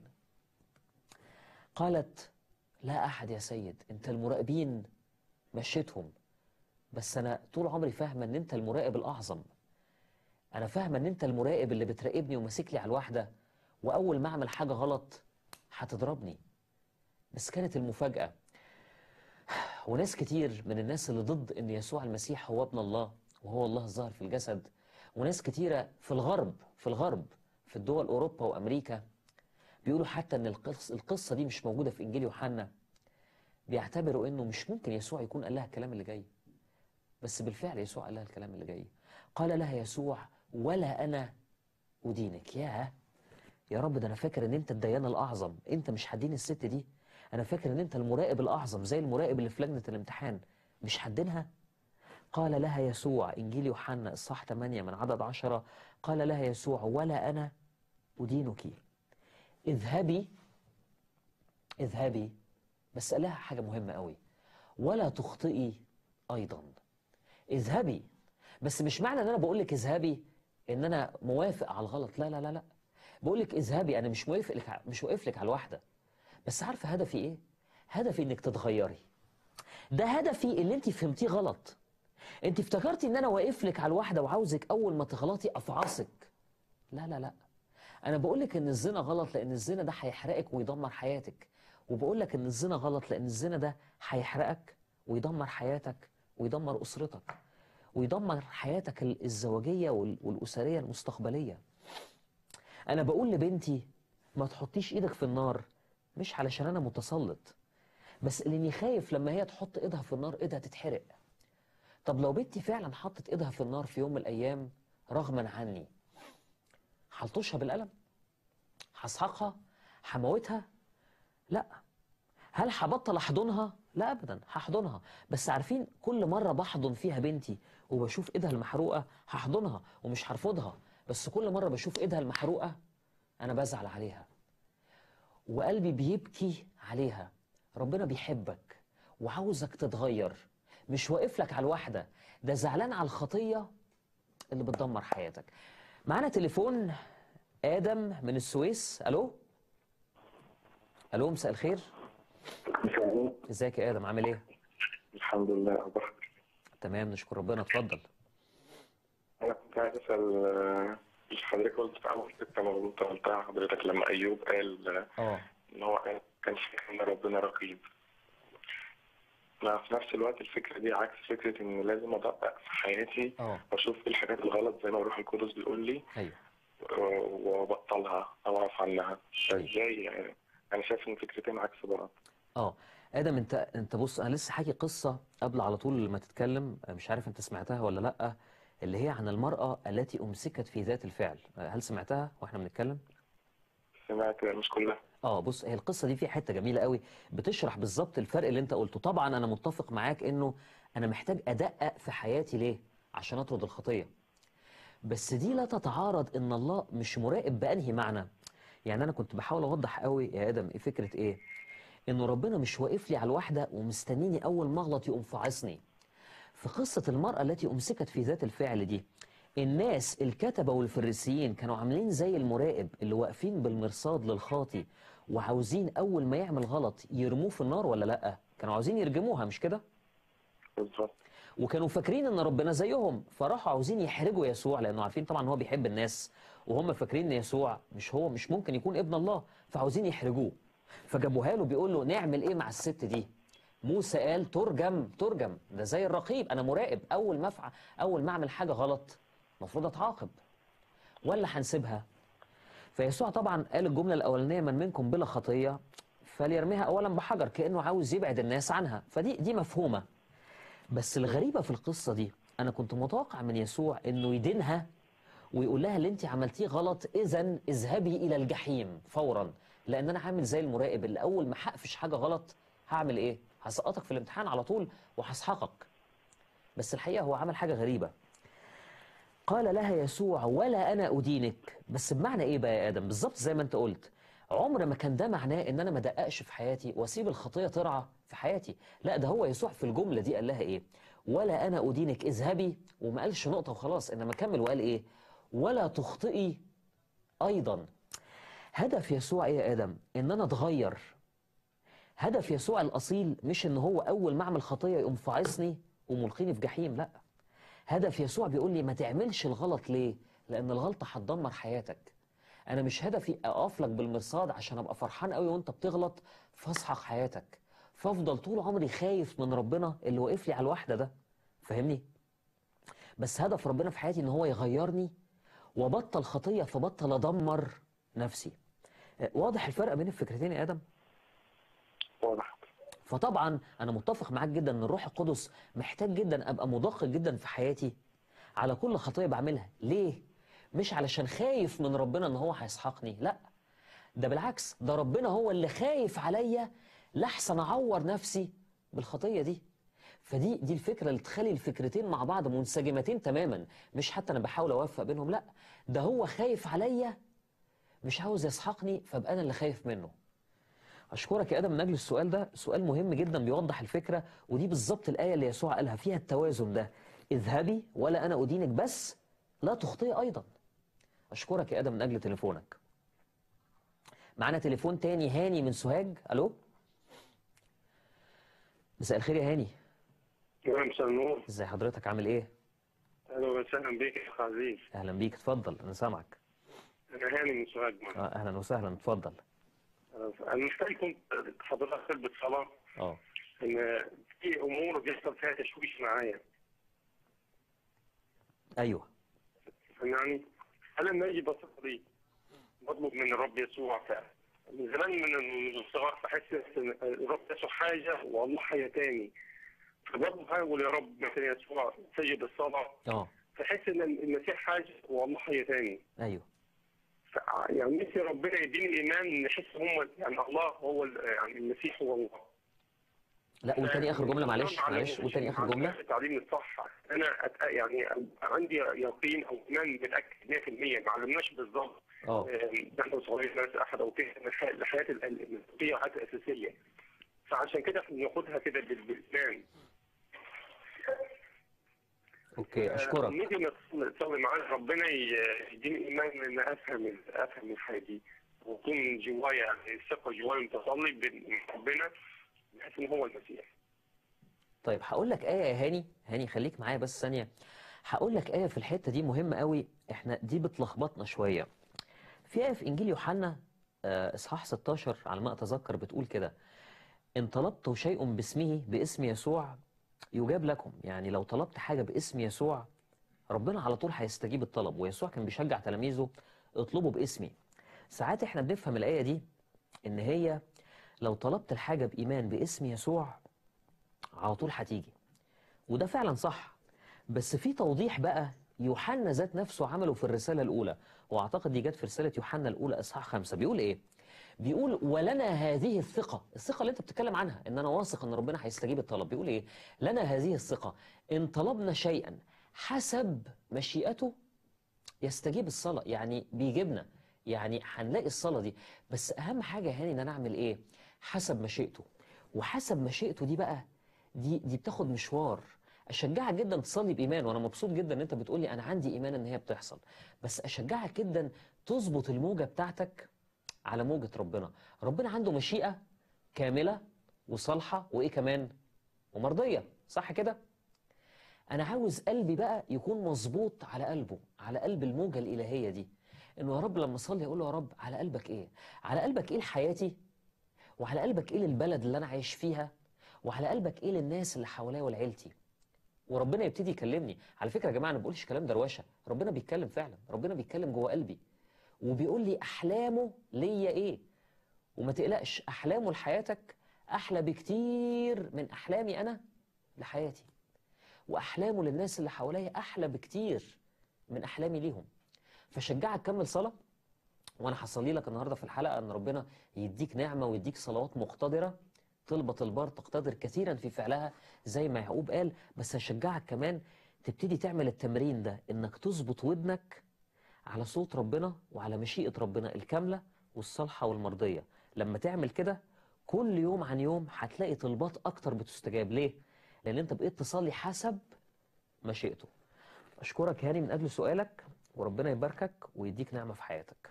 قالت لا أحد يا سيد أنت المراقبين مشيتهم بس أنا طول عمري فاهمة أن أنت المراقب الأعظم أنا فاهمة أن أنت المراقب اللي بتراقبني وماسك لي على الواحدة وأول ما أعمل حاجة غلط هتضربني بس كانت المفاجأة وناس كتير من الناس اللي ضد ان يسوع المسيح هو ابن الله وهو الله الظاهر في الجسد وناس كتيرة في الغرب في الغرب في الدول اوروبا وامريكا بيقولوا حتى ان القص القصة دي مش موجودة في انجيل يوحنا بيعتبروا انه مش ممكن يسوع يكون قال لها الكلام اللي جاي بس بالفعل يسوع قال لها الكلام اللي جاي قال لها يسوع ولا انا ادينك يا يا رب ده انا فاكر ان انت الديان الاعظم انت مش هتدين الست دي انا فاكر ان انت المراقب الاعظم زي المراقب اللي في لجنه الامتحان مش هتدينها قال لها يسوع انجيل يوحنا الصح 8 من عدد 10 قال لها يسوع ولا انا ادينك اذهبي اذهبي بس قال لها حاجه مهمه قوي ولا تخطئي ايضا اذهبي بس مش معنى ان انا بقول لك اذهبي ان انا موافق على الغلط لا لا لا لا بقول لك اذهبي انا مش موافق لك ع- مش واقف لك على الواحده بس عارفه هدفي ايه هدفي انك تتغيري ده هدفي اللي انت فهمتيه غلط انت افتكرتي ان انا واقف لك على الواحده وعاوزك اول ما تغلطي افعصك لا لا لا انا بقول لك ان الزنا غلط لان الزنا ده هيحرقك ويدمر حياتك وبقول لك ان الزنا غلط لان الزنا ده هيحرقك ويدمر حياتك ويدمر اسرتك ويدمر حياتك ال- الزوجيه وال- والاسريه المستقبليه انا بقول لبنتي ما تحطيش ايدك في النار مش علشان انا متسلط بس لاني خايف لما هي تحط ايدها في النار ايدها تتحرق طب لو بنتي فعلا حطت ايدها في النار في يوم من الايام رغما عني هلطشها بالقلم هسحقها هموتها لا هل هبطل احضنها لا ابدا هحضنها بس عارفين كل مره بحضن فيها بنتي وبشوف ايدها المحروقه هحضنها ومش هرفضها بس كل مره بشوف ايدها المحروقه انا بزعل عليها وقلبي بيبكي عليها ربنا بيحبك وعاوزك تتغير مش واقف لك على الواحده ده زعلان على الخطيه اللي بتدمر حياتك معانا تليفون ادم من السويس الو الو مساء الخير مساء ازيك يا ادم عامل ايه الحمد لله أخبارك تمام نشكر ربنا اتفضل أنا كنت عايز أسأل آه، مش حضرتك قلت في أول حتة مغلوطة قلتها حضرتك لما أيوب قال آه، اه إن هو قال كان فاكر إن ربنا رقيب مع في نفس الوقت الفكرة دي عكس فكرة إن لازم أدقق في حياتي اه وأشوف إيه الحاجات الغلط زي ما الروح القدس بيقول لي ايوه آه، وأبطلها أو أعرف عنها أيوة. إزاي يعني أنا شايف إن فكرتين عكس بعض اه ادم انت انت بص انا لسه حاكي قصه قبل على طول ما تتكلم مش عارف انت سمعتها ولا لا اللي هي عن المراه التي امسكت في ذات الفعل هل سمعتها واحنا بنتكلم سمعت مش كلها اه بص هي القصه دي فيها حته جميله قوي بتشرح بالظبط الفرق اللي انت قلته طبعا انا متفق معاك انه انا محتاج ادقق في حياتي ليه عشان اطرد الخطيه بس دي لا تتعارض ان الله مش مراقب بانهي معنى يعني انا كنت بحاول اوضح قوي يا ادم ايه فكره ايه انه ربنا مش واقف لي على الواحده ومستنيني اول ما اغلط يقوم فاعصني في قصه المراه التي امسكت في ذات الفعل دي الناس الكتبه والفريسيين كانوا عاملين زي المراقب اللي واقفين بالمرصاد للخاطي وعاوزين اول ما يعمل غلط يرموه في النار ولا لا كانوا عاوزين يرجموها مش كده بالظبط وكانوا فاكرين ان ربنا زيهم فراحوا عاوزين يحرجوا يسوع لانه عارفين طبعا ان هو بيحب الناس وهم فاكرين ان يسوع مش هو مش ممكن يكون ابن الله فعاوزين يحرجوه فجابوها له بيقول له نعمل ايه مع الست دي موسى قال ترجم ترجم ده زي الرقيب انا مراقب اول ما افعل اول ما اعمل حاجه غلط المفروض اتعاقب ولا هنسيبها فيسوع طبعا قال الجمله الاولانيه من منكم بلا خطيه فليرميها اولا بحجر كانه عاوز يبعد الناس عنها فدي دي مفهومه بس الغريبة في القصة دي أنا كنت متوقع من يسوع إنه يدينها ويقول لها اللي أنت عملتيه غلط إذا اذهبي إلى الجحيم فورا لأن أنا عامل زي المراقب اللي أول ما هقفش حاجة غلط هعمل إيه؟ هسقطك في الامتحان على طول وهسحقك بس الحقيقة هو عمل حاجة غريبة قال لها يسوع ولا أنا أدينك بس بمعنى إيه بقى يا آدم بالظبط زي ما أنت قلت عمر ما كان ده معناه إن أنا ما دققش في حياتي وأسيب الخطية ترعى في حياتي لا ده هو يسوع في الجملة دي قال لها إيه ولا أنا أدينك اذهبي وما قالش نقطة وخلاص إنما كمل وقال إيه ولا تخطئي أيضا هدف يسوع إيه يا آدم إن أنا أتغير هدف يسوع الأصيل مش إن هو أول ما أعمل خطية يقوم فاعصني وملقيني في جحيم لا هدف يسوع بيقول لي ما تعملش الغلط ليه لأن الغلطة هتدمر حياتك أنا مش هدفي أقف لك بالمرصاد عشان أبقى فرحان قوي وأنت بتغلط فاسحق حياتك فافضل طول عمري خايف من ربنا اللي واقف لي على الواحدة ده فاهمني بس هدف ربنا في حياتي إن هو يغيرني وبطل خطية فبطل أدمر نفسي أه، واضح الفرق بين الفكرتين يا آدم واضح فطبعا انا متفق معاك جدا ان الروح القدس محتاج جدا ابقى مدقق جدا في حياتي على كل خطيه بعملها ليه مش علشان خايف من ربنا ان هو هيسحقني لا ده بالعكس ده ربنا هو اللي خايف عليا لحسن اعور نفسي بالخطيه دي فدي دي الفكره اللي تخلي الفكرتين مع بعض منسجمتين تماما مش حتى انا بحاول اوفق بينهم لا ده هو خايف عليا مش عاوز يسحقني فابقى انا اللي خايف منه أشكرك يا آدم من أجل السؤال ده سؤال مهم جدا بيوضح الفكرة ودي بالظبط الآية اللي يسوع قالها فيها التوازن ده اذهبي ولا أنا أدينك بس لا تخطئي أيضا أشكرك يا آدم من أجل تليفونك معانا تليفون تاني هاني من سوهاج ألو مساء الخير يا هاني نعم مساء النور ازي حضرتك عامل ايه اهلا وسهلا بك يا اخ عزيز اهلا بيك اتفضل انا سامعك انا هاني من سوهاج آه، اهلا وسهلا اتفضل انا محتاج كنت حضرتك طلبة صلاة اه ان في امور بيحصل فيها تشويش معايا ايوه يعني انا لما اجي بصلي بطلب من الرب يسوع ف- من زمان من الصغر بحس ان الرب يسوع حاجه والله حاجه تاني فبطلب حاجه اقول يا رب مثلا يسوع سجد الصلاه اه فحس ان المسيح حاجه والله حاجه تاني ايوه ف- يعني نفسي ربنا يديني الايمان نحس هم يعني الله هو ال- يعني المسيح هو الله لا قول تاني اخر جمله معلش معلش قول تاني اخر جمله التعليم الصح انا أت... يعني عندي يقين او ايمان متاكد 100% ما علمناش بالظبط اه آم، نحن صغيرين ناس احد او كده من الحياه الحياة ال- المنطقيه وحياه الاساسيه فعشان كده احنا بناخدها كده بال- بالايمان اوكي اشكرك نيجي نصلي نصلي معاه ربنا ي- يديني ايمان ان افهم ال- افهم الحياه دي ويكون من جوايا يعني الثقه جوايا متصلي بين ربنا بحيث ان هو المسيح طيب هقول لك آية يا هاني هاني خليك معايا بس ثانية هقول لك آية في الحتة دي مهمة قوي احنا دي بتلخبطنا شوية في آية في إنجيل يوحنا آه، إصحاح 16 على ما أتذكر بتقول كده إن طلبت شيء باسمه باسم يسوع يجاب لكم يعني لو طلبت حاجة باسم يسوع ربنا على طول هيستجيب الطلب ويسوع كان بيشجع تلاميذه اطلبوا باسمي ساعات احنا بنفهم الآية دي إن هي لو طلبت الحاجة بإيمان باسم يسوع على طول هتيجي وده فعلا صح بس في توضيح بقى يوحنا ذات نفسه عمله في الرسالة الأولى وأعتقد دي جت في رسالة يوحنا الأولى إصحاح خمسة بيقول إيه؟ بيقول ولنا هذه الثقة الثقة اللي أنت بتتكلم عنها إن أنا واثق إن ربنا هيستجيب الطلب بيقول إيه؟ لنا هذه الثقة إن طلبنا شيئا حسب مشيئته يستجيب الصلاة يعني بيجيبنا يعني هنلاقي الصلاة دي بس أهم حاجة يا هاني إن أنا أعمل إيه؟ حسب مشيئته وحسب مشيئته دي بقى دي دي بتاخد مشوار اشجعك جدا تصلي بايمان وانا مبسوط جدا ان انت بتقول لي انا عندي ايمان ان هي بتحصل بس اشجعك جدا تظبط الموجه بتاعتك على موجه ربنا ربنا عنده مشيئه كامله وصالحه وايه كمان ومرضيه صح كده انا عاوز قلبي بقى يكون مظبوط على قلبه على قلب الموجه الالهيه دي انه يا رب لما اصلي اقول له يا رب على قلبك ايه على قلبك ايه لحياتي وعلى قلبك ايه للبلد اللي انا عايش فيها وعلى قلبك ايه للناس اللي حواليا ولعيلتي وربنا يبتدي يكلمني على فكره يا جماعه انا ما بقولش كلام دروشه ربنا بيتكلم فعلا ربنا بيتكلم جوه قلبي وبيقول لي احلامه ليا ايه وما تقلقش احلامه لحياتك احلى بكتير من احلامي انا لحياتي واحلامه للناس اللي حواليا احلى بكتير من احلامي ليهم فشجعك كمل صلاه وانا هصلي لك النهارده في الحلقه ان ربنا يديك نعمه ويديك صلوات مقتدره طلبة البار تقتدر كثيرا في فعلها زي ما يعقوب قال بس هشجعك كمان تبتدي تعمل التمرين ده انك تظبط ودنك على صوت ربنا وعلى مشيئة ربنا الكاملة والصالحة والمرضية لما تعمل كده كل يوم عن يوم هتلاقي طلبات اكتر بتستجاب ليه؟ لان انت بقيت تصلي حسب مشيئته اشكرك هاني من اجل سؤالك وربنا يباركك ويديك نعمة في حياتك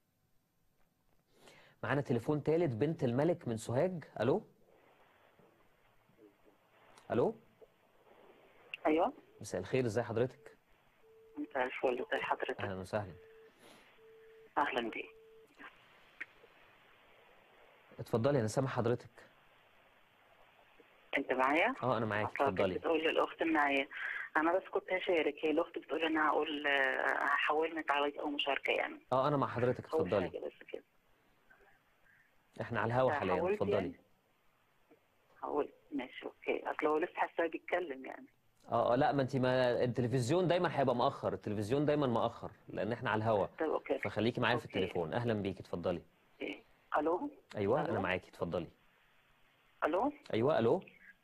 معانا تليفون تالت بنت الملك من سوهاج الو الو ايوه مساء الخير ازي حضرتك مساء الفل ازي حضرتك اهلا وسهلا اهلا بيك اتفضلي انا سامع حضرتك انت معايا اه انا معاك أصلاً كنت اتفضلي بتقول للاخت معايا انا بس كنت هشارك هي الاخت بتقول انا هقول آه، هحول من تعليق او مشاركه يعني اه انا مع حضرتك اول اتفضلي حاجه بس كده احنا على الهوا حاليا حاولت اتفضلي يعني؟ هقول ماشي اوكي اصل هو لسه حاساه بيتكلم يعني اه اه لا ما انت ما التلفزيون دايما هيبقى مؤخر التلفزيون دايما مؤخر لان احنا على الهوا طب اوكي فخليكي معايا في أوكي. التليفون اهلا بيكي اتفضلي أوكي. الو ايوه انا ألو؟ معاكي اتفضلي الو ايوه الو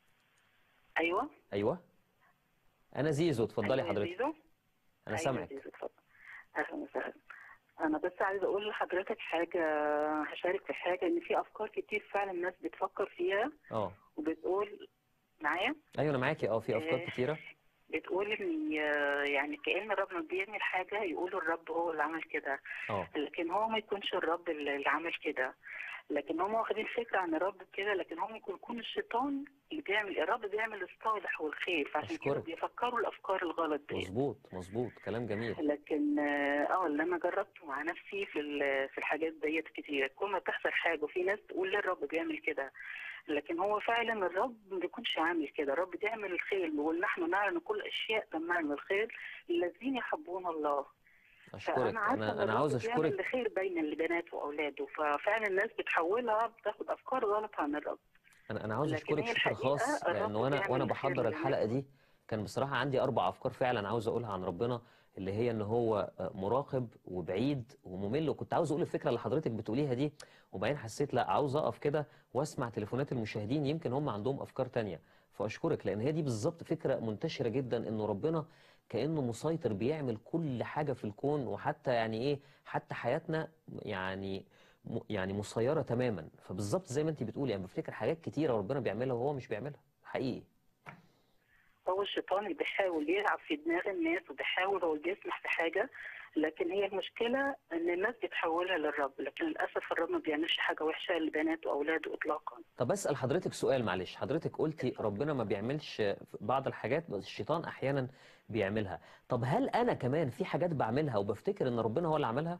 ايوه ايوه انا زيزو اتفضلي أيوة يا حضرتك زيزو؟ انا أيوة سامعك زيزو، اتفضل. اهلا وسهلا انا بس عايزه اقول لحضرتك حاجه هشارك في حاجه ان في افكار كتير فعلا الناس بتفكر فيها اه وبتقول معايا ايوه انا معاكي اه في افكار إيه. كتيره بتقول ان يعني كأن الرب لما بيعمل حاجة يقولوا الرب هو اللي عمل كده اه لكن هو ما يكونش الرب اللي اللي عمل كده لكن هم واخدين فكرة عن الرب كده لكن هم ممكن يكون الشيطان اللي بيعمل الرب بيعمل الصالح والخير فعشان كده أشكرك. بيفكروا الأفكار الغلط دي مظبوط مظبوط كلام جميل لكن اه اللي انا جربته مع نفسي في ال- في الحاجات ديت كتير كل ما تحصل حاجه وفي ناس تقول ليه الرب بيعمل كده لكن هو فعلا الرب ما بيكونش عامل كده الرب بيعمل الخير ونحن نعلم كل اشياء تمام الخير الذين يحبون الله اشكرك فانا عارفه انا ان انا الرب عاوز بيعمل اشكرك الخير بين البنات واولاده ففعلا الناس بتحولها بتاخد افكار غلط عن الرب انا انا عاوز لكن اشكرك هي شكر الحقيقة خاص الرب لان وانا بيعمل وانا الخير بحضر للناس. الحلقه دي كان بصراحه عندي اربع افكار فعلا عاوز اقولها عن ربنا اللي هي ان هو مراقب وبعيد وممل وكنت عاوز اقول الفكره اللي حضرتك بتقوليها دي وبعدين حسيت لا عاوز اقف كده واسمع تليفونات المشاهدين يمكن هم عندهم افكار تانية فاشكرك لان هي دي بالظبط فكره منتشره جدا انه ربنا كانه مسيطر بيعمل كل حاجه في الكون وحتى يعني ايه حتى حياتنا يعني م- يعني مسيره تماما فبالظبط زي ما انت بتقولي انا بفتكر حاجات كتيره وربنا بيعملها وهو مش بيعملها حقيقي هو الشيطان اللي بيحاول يلعب في دماغ الناس وبيحاول هو بيسمح في حاجة لكن هي المشكلة ان الناس بتحولها للرب لكن للأسف الرب ما بيعملش حاجة وحشة لبناته وأولاده إطلاقا طب اسال حضرتك سؤال معلش حضرتك قلتي ربنا ما بيعملش بعض الحاجات بس الشيطان احيانا بيعملها طب هل انا كمان في حاجات بعملها وبفتكر ان ربنا هو اللي عملها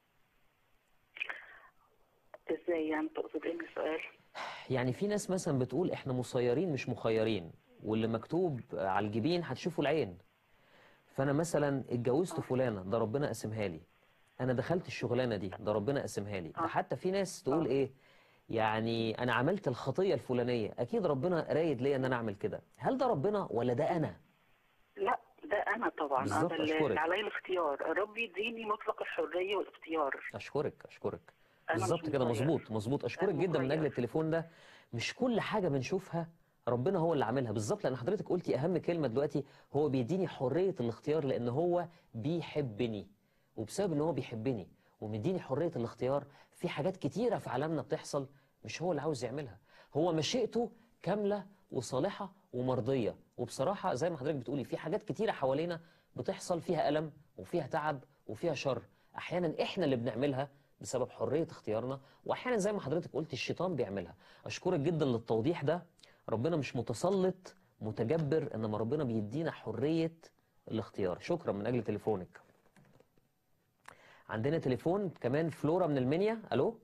ازاي يعني تقصد ايه من السؤال؟ يعني في ناس مثلا بتقول احنا مسيرين مش مخيرين واللي مكتوب على الجبين هتشوفه العين فانا مثلا اتجوزت فلانه ده ربنا قسمها لي انا دخلت الشغلانه دي ده ربنا قسمها لي ده آه. حتى في ناس تقول آه. ايه يعني انا عملت الخطيه الفلانيه اكيد ربنا رايد ليا ان انا اعمل كده هل ده ربنا ولا ده انا لا ده أنا طبعا بالظبط، أنا اللي أشكرك. اللي علي الاختيار الرب يديني مطلق الحرية والاختيار اشكرك اشكرك أنا مش بالظبط كده مخير. مظبوط مظبوط اشكرك أنا جدا من اجل مخير. التليفون ده مش كل حاجه بنشوفها ربنا هو اللي عاملها بالظبط لان حضرتك قلتي اهم كلمه دلوقتي هو بيديني حريه الاختيار لان هو بيحبني وبسبب ان هو بيحبني ومديني حريه الاختيار في حاجات كتيره في عالمنا بتحصل مش هو اللي عاوز يعملها هو مشيئته كامله وصالحه ومرضيه وبصراحه زي ما حضرتك بتقولي في حاجات كتيره حوالينا بتحصل فيها الم وفيها تعب وفيها شر احيانا احنا اللي بنعملها بسبب حريه اختيارنا واحيانا زي ما حضرتك قلت الشيطان بيعملها اشكرك جدا للتوضيح ده ربنا مش متسلط متجبر انما ربنا بيدينا حريه الاختيار شكرا من اجل تليفونك عندنا تليفون كمان فلورا من المنيا الو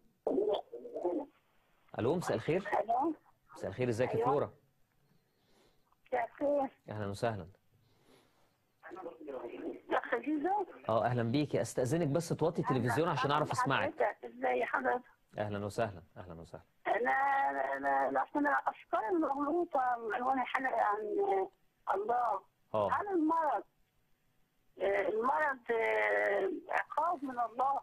الو مساء الخير الو مساء الخير ازيك يا أيوة. فلورا مساء الخير اهلا وسهلا يا خديجة اه اهلا بيكي استاذنك بس توطي التلفزيون عشان اعرف اسمعك حضرتك ازاي حضرتك اهلا وسهلا اهلا وسهلا انا انا عشان الافكار المغلوطه من عنوان الحلقه عن الله اه هل المرض آه، المرض آه، عقاب من الله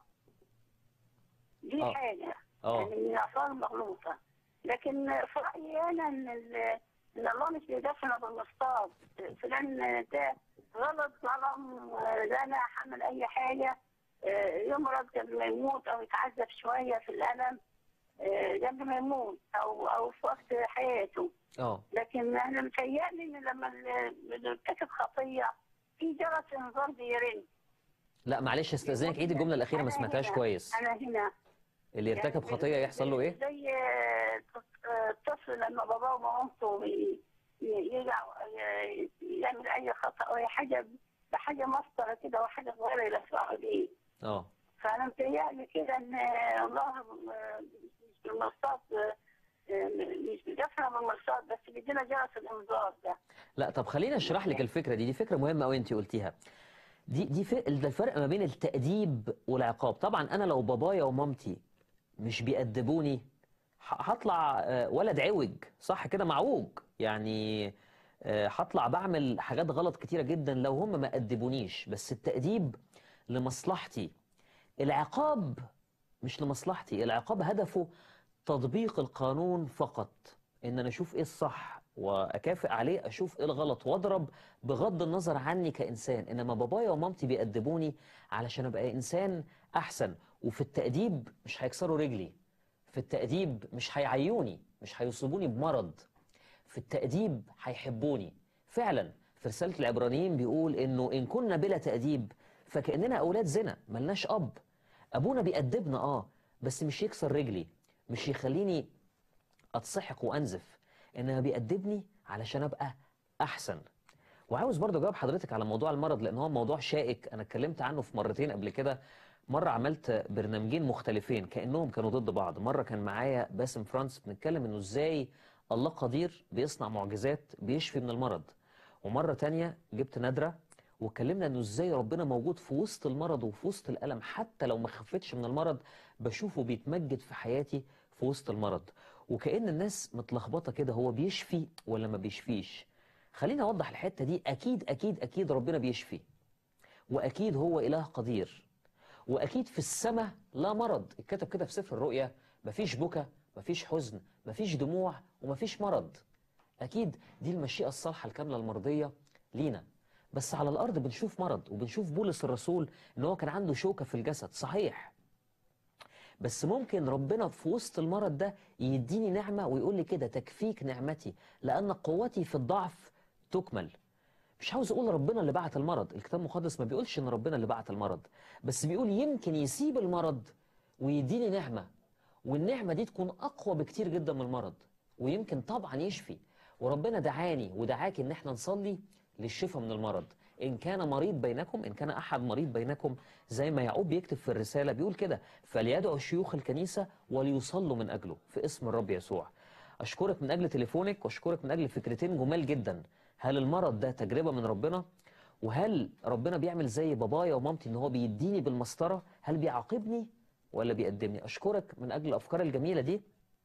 دي آه. حاجة اه يعني من الأفكار المغلوطة لكن في رأيي أنا إن ال- إن الله مش بيدفن بالمصطاد فلان ده غلط ظلم زنى حمل أي حاجة آه، يمرض قبل ما يموت أو يتعذب شوية في الألم آه، قبل ما يموت أو أو في وقت حياته اه لكن أنا متهيألي إن لما ال- اللي ارتكب خطية في جرس إنذار بيرن لا معلش استاذنك عيد الجمله الاخيره ما أنا سمعتهاش هنا. كويس أنا هنا اللي يرتكب يعني خطيه يحصل له ايه زي الطفل لما باباه ومامته ي- ي- يرجع ي- يعمل اي خطا او أي حاجه بحاجه مسطره كده او حاجه صغيره يلسعوا بيه اه فانا متهيألي كده ان الله مش بالمرصاد مش بيدفع بالمرصاد بس بيدينا جرس الانذار ده لا طب خليني اشرح لك الفكره دي دي فكره مهمه قوي انت قلتيها دي دي ف- ده الفرق ما بين التأديب والعقاب طبعا انا لو بابايا ومامتي مش بيأدبوني ه- هطلع آه، ولد عوج صح كده معوج يعني آه، هطلع بعمل حاجات غلط كتيرة جدا لو هم ما أدبونيش بس التأديب لمصلحتي العقاب مش لمصلحتي العقاب هدفه تطبيق القانون فقط ان انا اشوف ايه الصح واكافئ عليه اشوف ايه الغلط واضرب بغض النظر عني كانسان انما بابايا ومامتي بيأدبوني علشان ابقى انسان احسن وفي التأديب مش هيكسروا رجلي في التأديب مش هيعيوني مش هيصيبوني بمرض في التأديب هيحبوني فعلا في رسالة العبرانيين بيقول انه ان كنا بلا تأديب فكأننا اولاد زنا ملناش اب ابونا بيأدبنا اه بس مش يكسر رجلي مش يخليني اتسحق وانزف انما بيأدبني علشان ابقى احسن وعاوز برضه اجاوب حضرتك على موضوع المرض لان هو موضوع شائك انا اتكلمت عنه في مرتين قبل كده مره عملت برنامجين مختلفين كانهم كانوا ضد بعض مره كان معايا باسم فرانس بنتكلم انه ازاي الله قدير بيصنع معجزات بيشفي من المرض ومره تانية جبت نادره واتكلمنا انه ازاي ربنا موجود في وسط المرض وفي وسط الالم حتى لو ما خفتش من المرض بشوفه بيتمجد في حياتي في وسط المرض وكأن الناس متلخبطه كده هو بيشفي ولا ما بيشفيش خليني اوضح الحته دي اكيد اكيد اكيد ربنا بيشفي واكيد هو اله قدير واكيد في السماء لا مرض اتكتب كده في سفر الرؤيا مفيش بكا مفيش حزن مفيش دموع ومفيش مرض اكيد دي المشيئه الصالحه الكامله المرضيه لينا بس على الارض بنشوف مرض وبنشوف بولس الرسول ان هو كان عنده شوكه في الجسد صحيح بس ممكن ربنا في وسط المرض ده يديني نعمه ويقول لي كده تكفيك نعمتي لان قوتي في الضعف تكمل مش عاوز اقول ربنا اللي بعت المرض الكتاب المقدس ما بيقولش ان ربنا اللي بعت المرض بس بيقول يمكن يسيب المرض ويديني نعمة والنعمة دي تكون اقوى بكتير جدا من المرض ويمكن طبعا يشفي وربنا دعاني ودعاك ان احنا نصلي للشفاء من المرض ان كان مريض بينكم ان كان احد مريض بينكم زي ما يعقوب بيكتب في الرسالة بيقول كده فليدعو شيوخ الكنيسة وليصلوا من اجله في اسم الرب يسوع اشكرك من اجل تليفونك واشكرك من اجل فكرتين جمال جدا هل المرض ده تجربة من ربنا وهل ربنا بيعمل زي بابايا ومامتي ان هو بيديني بالمسطرة هل بيعاقبني ولا بيقدمني اشكرك من اجل الافكار الجميلة دي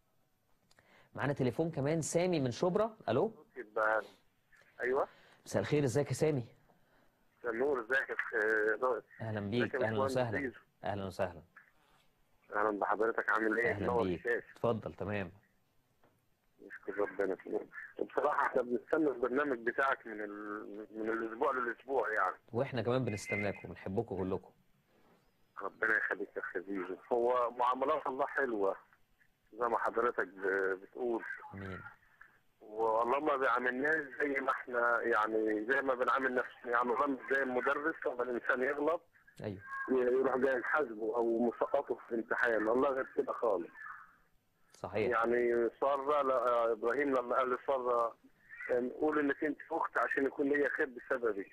معانا تليفون كمان سامي من شبرا الو يبقى ايوه مساء الخير ازيك يا سامي النور ازيك يا أخ- اهلا بيك ازيك يا اهلا باشمهندس وسهلا زيزو؟ اهلا وسهلا اهلا بحضرتك عامل ايه؟ اهلا منور بيك الشاشة. اتفضل تمام نشكر ربنا وبصراحة احنا بنستنى البرنامج بتاعك من ال... من الأسبوع للأسبوع يعني واحنا كمان بنستناكم بنحبكم كلكم ربنا يخليك يا أخ زيزو هو معاملات الله حلوة زي ما حضرتك ب- بتقول امين والله ما بيعاملناش زي ما احنا يعني زي ما بنعامل نفسنا يعني الله مش زي المدرس لما الإنسان يغلط ايوه يروح جاي يحاسبه أو مسقطه في الامتحان الله غير كده خالص صحيح يعني سارة لا- إبراهيم لما قال لسارة قول إنك أنت أخت عشان يكون ليا خير بسببي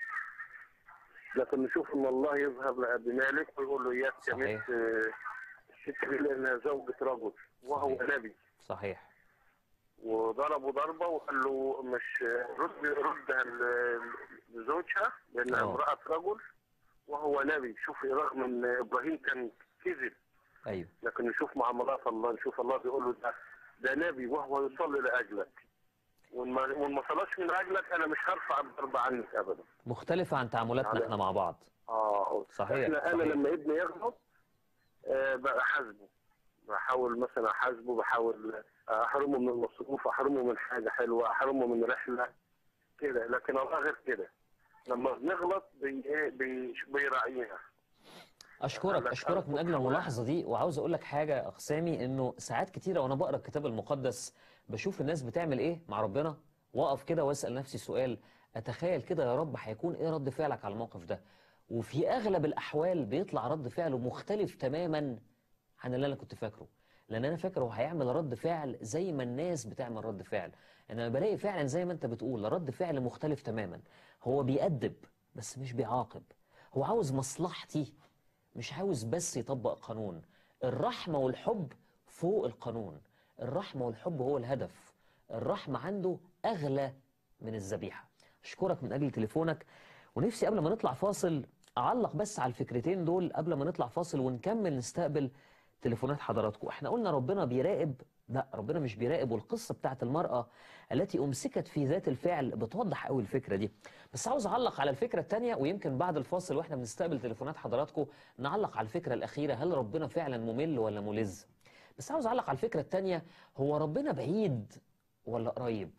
لكن نشوف إن الله يظهر لأبي مالك ويقول له إياك يا صحيح. بنت آه، الست دي لأنها زوجة رجل وهو صحيح. نبي صحيح وضربه ضربة وقال له مش رد ردها ل- لزوجها لأنها آه. امرأة رجل وهو نبي شوفي رغم إن إبراهيم كان كذب ايوه لكن نشوف معاملات الله نشوف الله بيقول له ده ده نبي وهو يصلي لاجلك وما وما صلاش من اجلك انا مش هرفع الضرب عنك ابدا مختلفة عن تعاملاتنا على- احنا مع بعض اه صحيح، احنا انا صحيح. لما ابني يغلط آه بقى حاسبه بحاول مثلا احاسبه بحاول احرمه من المصروف احرمه من حاجه حلوه احرمه من رحله كده لكن الله غير كده لما بنغلط بي إيه بي بيراعينا اشكرك عندك اشكرك من حق. اجل الملاحظه دي وعاوز اقول لك حاجه يا اخ سامي انه ساعات كتيره وانا بقرا الكتاب المقدس بشوف الناس بتعمل ايه مع ربنا واقف كده واسال نفسي سؤال اتخيل كده يا رب هيكون ايه رد فعلك على الموقف ده وفي اغلب الاحوال بيطلع رد فعله مختلف تماما عن اللي انا كنت فاكره لان انا فاكر هو هيعمل رد فعل زي ما الناس بتعمل رد فعل انا بلاقي فعلا زي ما انت بتقول رد فعل مختلف تماما هو بيأدب بس مش بيعاقب هو عاوز مصلحتي مش عاوز بس يطبق قانون الرحمة والحب فوق القانون الرحمة والحب هو الهدف الرحمة عنده أغلى من الذبيحة أشكرك من أجل تليفونك ونفسي قبل ما نطلع فاصل أعلق بس على الفكرتين دول قبل ما نطلع فاصل ونكمل نستقبل تليفونات حضراتكم احنا قلنا ربنا بيراقب لا ربنا مش بيراقب والقصة بتاعت المرأة التي أمسكت في ذات الفعل بتوضح قوي الفكرة دي بس عاوز أعلق على الفكرة التانية ويمكن بعد الفاصل وإحنا بنستقبل تليفونات حضراتكم نعلق على الفكرة الأخيرة هل ربنا فعلا ممل ولا ملز بس عاوز أعلق على الفكرة التانية هو ربنا بعيد ولا قريب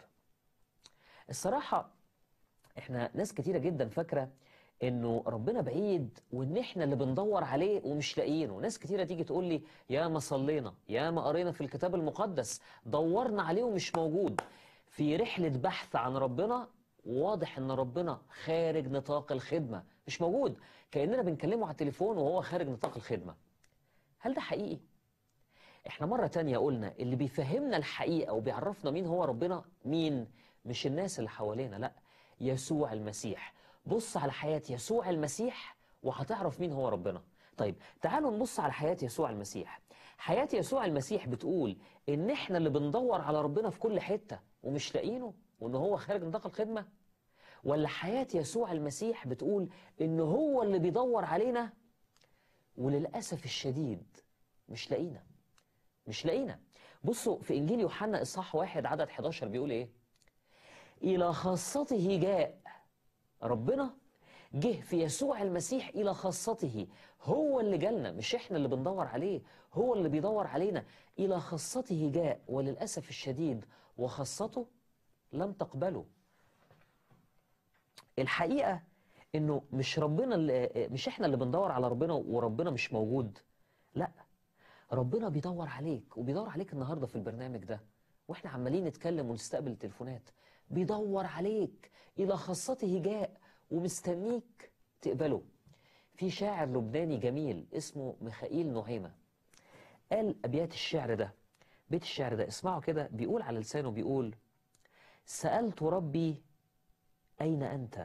الصراحة احنا ناس كتيرة جدا فاكرة انه ربنا بعيد وان احنا اللي بندور عليه ومش لاقيينه ناس كتيرة تيجي تقول لي يا ما صلينا يا ما قرينا في الكتاب المقدس دورنا عليه ومش موجود في رحلة بحث عن ربنا واضح ان ربنا خارج نطاق الخدمة مش موجود كأننا بنكلمه على التليفون وهو خارج نطاق الخدمة هل ده حقيقي؟ احنا مرة تانية قلنا اللي بيفهمنا الحقيقة وبيعرفنا مين هو ربنا مين مش الناس اللي حوالينا لا يسوع المسيح بص على حياة يسوع المسيح وهتعرف مين هو ربنا طيب تعالوا نبص على حياة يسوع المسيح حياة يسوع المسيح بتقول ان احنا اللي بندور على ربنا في كل حتة ومش لاقيينه وان هو خارج نطاق الخدمة ولا حياة يسوع المسيح بتقول ان هو اللي بيدور علينا وللأسف الشديد مش لاقينا مش لاقينا بصوا في إنجيل يوحنا إصحاح واحد عدد 11 بيقول إيه إلى خاصته جاء ربنا جه في يسوع المسيح إلى خاصته هو اللي جالنا مش إحنا اللي بندور عليه هو اللي بيدور علينا إلى خاصته جاء وللأسف الشديد وخاصته لم تقبله الحقيقة إنه مش ربنا اللي مش إحنا اللي بندور على ربنا وربنا مش موجود لا ربنا بيدور عليك وبيدور عليك النهارده في البرنامج ده واحنا عمالين نتكلم ونستقبل التليفونات بيدور عليك الى خاصته جاء ومستنيك تقبله في شاعر لبناني جميل اسمه ميخائيل نعيمة قال ابيات الشعر ده بيت الشعر ده اسمعوا كده بيقول على لسانه بيقول سألت ربي أين أنت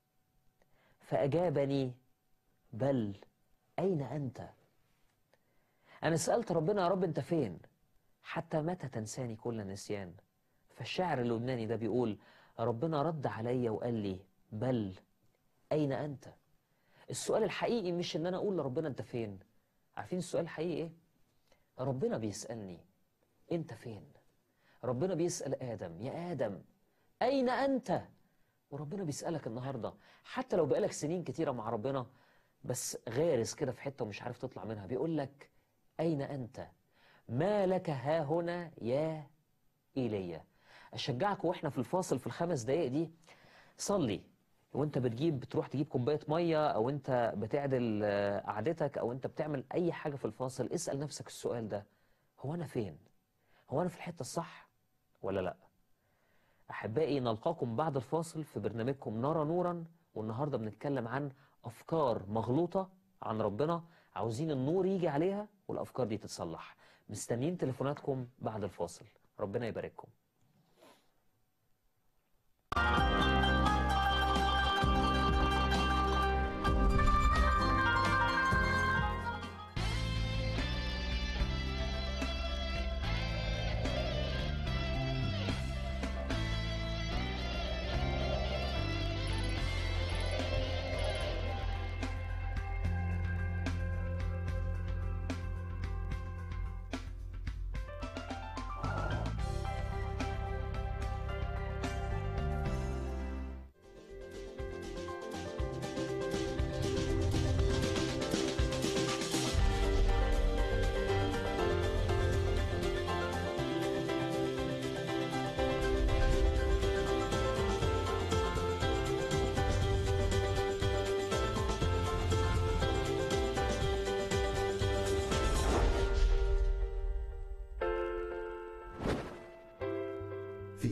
فأجابني بل أين أنت أنا سألت ربنا يا رب أنت فين حتى متى تنساني كل نسيان فالشاعر اللبناني ده بيقول ربنا رد عليا وقال لي بل أين أنت السؤال الحقيقي مش إن أنا أقول لربنا أنت فين عارفين السؤال الحقيقي إيه ربنا بيسألني أنت فين ربنا بيسأل آدم يا آدم أين أنت وربنا بيسألك النهاردة حتى لو بقالك سنين كتيرة مع ربنا بس غارس كده في حتة ومش عارف تطلع منها بيقول لك أين أنت ما لك ها هنا يا إيليا أشجعك وإحنا في الفاصل في الخمس دقايق دي صلي وانت بتجيب بتروح تجيب كوباية مية او انت بتعدل آه، قعدتك او انت بتعمل اي حاجة في الفاصل اسأل نفسك السؤال ده هو انا فين هو انا في الحتة الصح ولا لا احبائي نلقاكم بعد الفاصل في برنامجكم نرى نورا والنهاردة بنتكلم عن افكار مغلوطة عن ربنا عاوزين النور يجي عليها والافكار دي تتصلح مستنيين تليفوناتكم بعد الفاصل ربنا يبارككم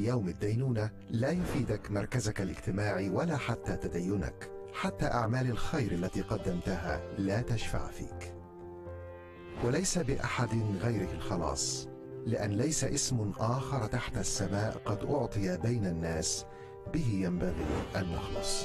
يوم الدينونة لا يفيدك مركزك الاجتماعي ولا حتى تدينك حتى أعمال الخير التي قدمتها لا تشفع فيك وليس بأحد غيره الخلاص لأن ليس اسم آخر تحت السماء قد أعطي بين الناس به ينبغي أن نخلص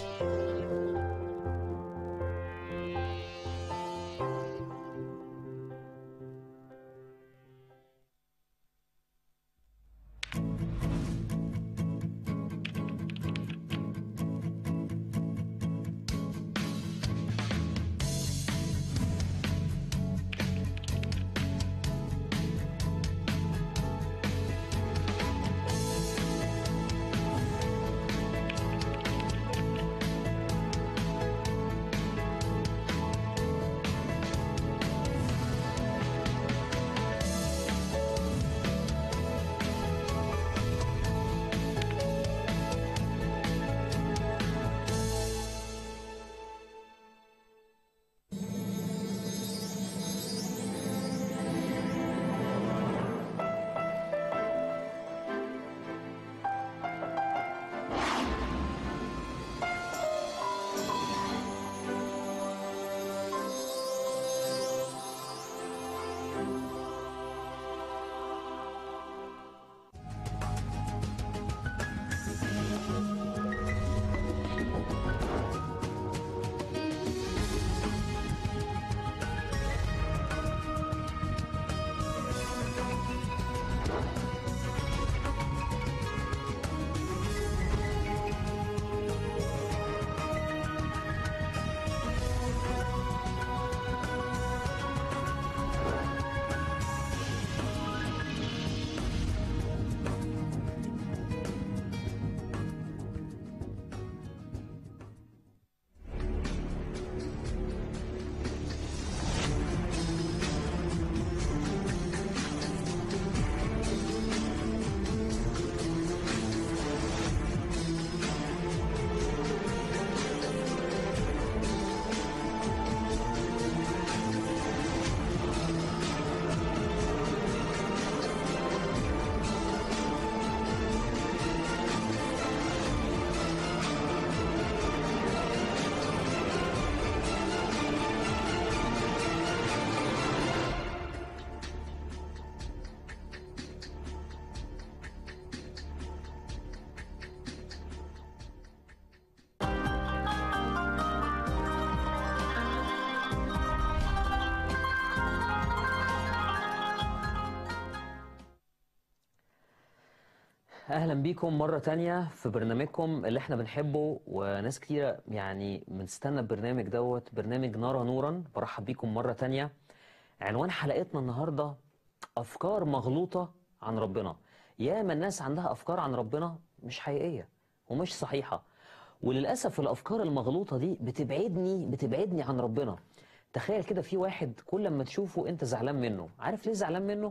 اهلا بيكم مره تانية في برنامجكم اللي احنا بنحبه وناس كتيره يعني بنستنى البرنامج دوت برنامج نرى نورا برحب بيكم مره تانية عنوان حلقتنا النهارده افكار مغلوطه عن ربنا ياما الناس عندها افكار عن ربنا مش حقيقيه ومش صحيحه وللاسف الافكار المغلوطه دي بتبعدني بتبعدني عن ربنا تخيل كده في واحد كل ما تشوفه انت زعلان منه عارف ليه زعلان منه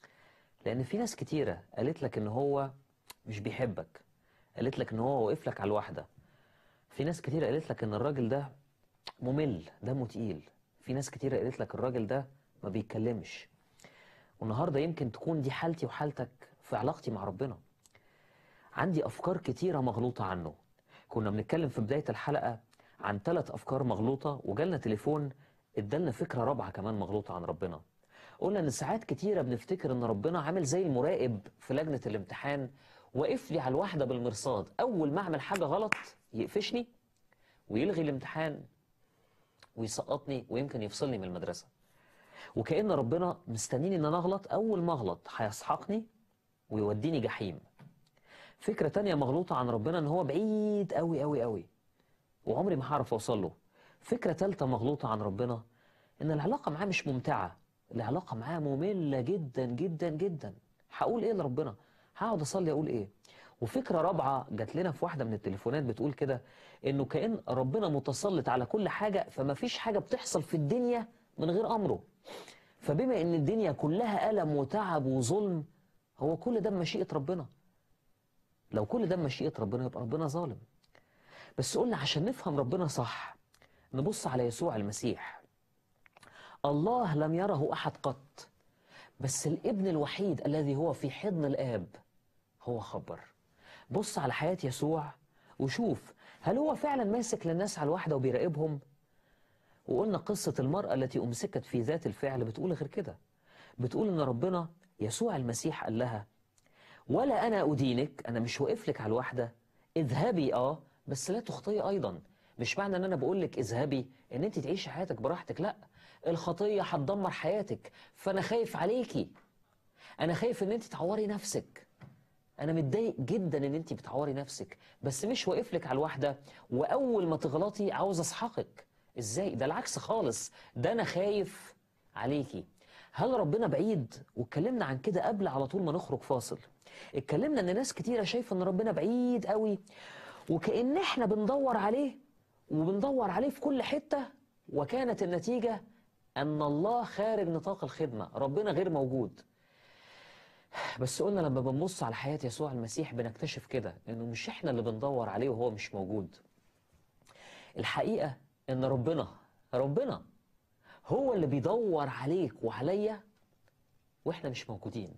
لان في ناس كتيره قالت لك ان هو مش بيحبك قالت لك ان هو واقف لك على الواحده في ناس كتير قالت لك ان الراجل ده ممل دمه تقيل في ناس كتير قالت لك الراجل ده ما بيتكلمش والنهارده يمكن تكون دي حالتي وحالتك في علاقتي مع ربنا عندي افكار كتيره مغلوطه عنه كنا بنتكلم في بدايه الحلقه عن ثلاث افكار مغلوطه وجالنا تليفون ادالنا فكره رابعه كمان مغلوطه عن ربنا قلنا ان ساعات كتيره بنفتكر ان ربنا عامل زي المراقب في لجنه الامتحان واقف لي على الواحده بالمرصاد اول ما اعمل حاجه غلط يقفشني ويلغي الامتحان ويسقطني ويمكن يفصلني من المدرسه وكأن ربنا مستنيني ان انا اغلط اول ما اغلط هيسحقني ويوديني جحيم فكره تانية مغلوطه عن ربنا ان هو بعيد قوي قوي قوي وعمري ما هعرف اوصل له فكره ثالثه مغلوطه عن ربنا ان العلاقه معاه مش ممتعه العلاقه معاه ممله جدا جدا جدا هقول ايه لربنا هقعد اصلي اقول ايه وفكره رابعه جات لنا في واحده من التليفونات بتقول كده انه كأن ربنا متسلط على كل حاجه فما فيش حاجه بتحصل في الدنيا من غير امره فبما ان الدنيا كلها الم وتعب وظلم هو كل ده بمشيئه ربنا لو كل ده بمشيئه ربنا يبقى ربنا ظالم بس قلنا عشان نفهم ربنا صح نبص على يسوع المسيح الله لم يره احد قط بس الابن الوحيد الذي هو في حضن الاب هو خبر بص على حياة يسوع وشوف هل هو فعلا ماسك للناس على الواحدة وبيراقبهم وقلنا قصة المرأة التي أمسكت في ذات الفعل بتقول غير كده بتقول إن ربنا يسوع المسيح قال لها ولا أنا أدينك أنا مش واقف لك على الواحدة اذهبي آه بس لا تخطئي أيضا مش معنى إن أنا بقول لك اذهبي إن أنت تعيشي حياتك براحتك لا الخطية هتدمر حياتك فأنا خايف عليكي أنا خايف إن أنت تعوري نفسك أنا متضايق جدا إن أنت بتعوري نفسك بس مش واقف لك على الواحدة وأول ما تغلطي عاوز أسحقك إزاي ده العكس خالص ده أنا خايف عليكي هل ربنا بعيد واتكلمنا عن كده قبل على طول ما نخرج فاصل اتكلمنا ان ناس كتيره شايفه ان ربنا بعيد قوي وكأن احنا بندور عليه وبندور عليه في كل حته وكانت النتيجه ان الله خارج نطاق الخدمه ربنا غير موجود بس قلنا لما بنبص على حياه يسوع المسيح بنكتشف كده انه مش احنا اللي بندور عليه وهو مش موجود الحقيقه ان ربنا ربنا هو اللي بيدور عليك وعليا واحنا مش موجودين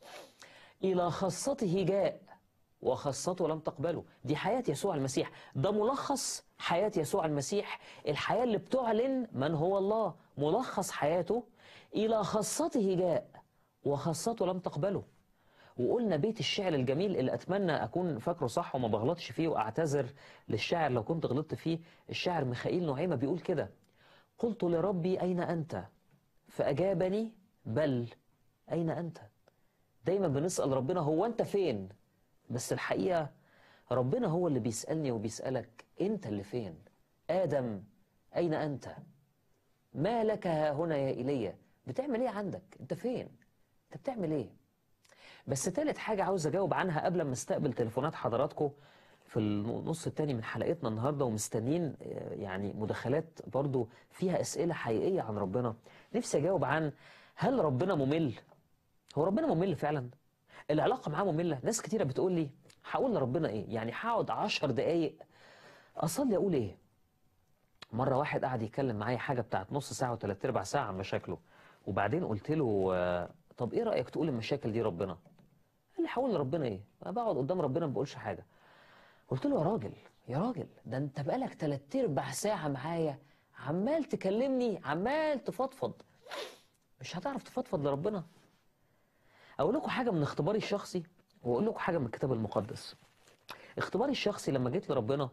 إلى خاصته جاء وخاصته لم تقبله دي حياة يسوع المسيح ده ملخص حياة يسوع المسيح الحياة اللي بتعلن من هو الله ملخص حياته إلى خاصته جاء وخاصته لم تقبله وقلنا بيت الشعر الجميل اللي أتمنى أكون فاكره صح وما بغلطش فيه وأعتذر للشاعر لو كنت غلطت فيه الشاعر ميخائيل نعيمة بيقول كده قلت لربي أين أنت فأجابني بل أين أنت دايما بنسأل ربنا هو أنت فين بس الحقيقة ربنا هو اللي بيسألني وبيسألك أنت اللي فين آدم أين أنت ما لك ها هنا يا إيليا بتعمل إيه عندك أنت فين أنت بتعمل إيه بس تالت حاجة عاوز أجاوب عنها قبل ما استقبل تليفونات حضراتكم في النص التاني من حلقتنا النهاردة ومستنيين آه، يعني مداخلات برضو فيها أسئلة حقيقية عن ربنا نفسي أجاوب عن هل ربنا ممل هو ربنا ممل فعلا العلاقة معاه مملة ناس كتيرة بتقول لي هقول لربنا ايه يعني هقعد عشر دقايق اصلي اقول ايه مرة واحد قعد يتكلم معايا حاجة بتاعت نص ساعة وثلاث ارباع ساعة عن مشاكله وبعدين قلت له آه، طب ايه رأيك تقول المشاكل دي ربنا قال لي هقول لربنا ايه انا بقعد قدام ربنا ما بقولش حاجة قلت له يا راجل يا راجل ده انت بقالك تلات ارباع ساعة معايا عمال تكلمني عمال تفضفض مش هتعرف تفضفض لربنا اقول لكم حاجه من اختباري الشخصي واقول لكم حاجه من الكتاب المقدس اختباري الشخصي لما جيت لربنا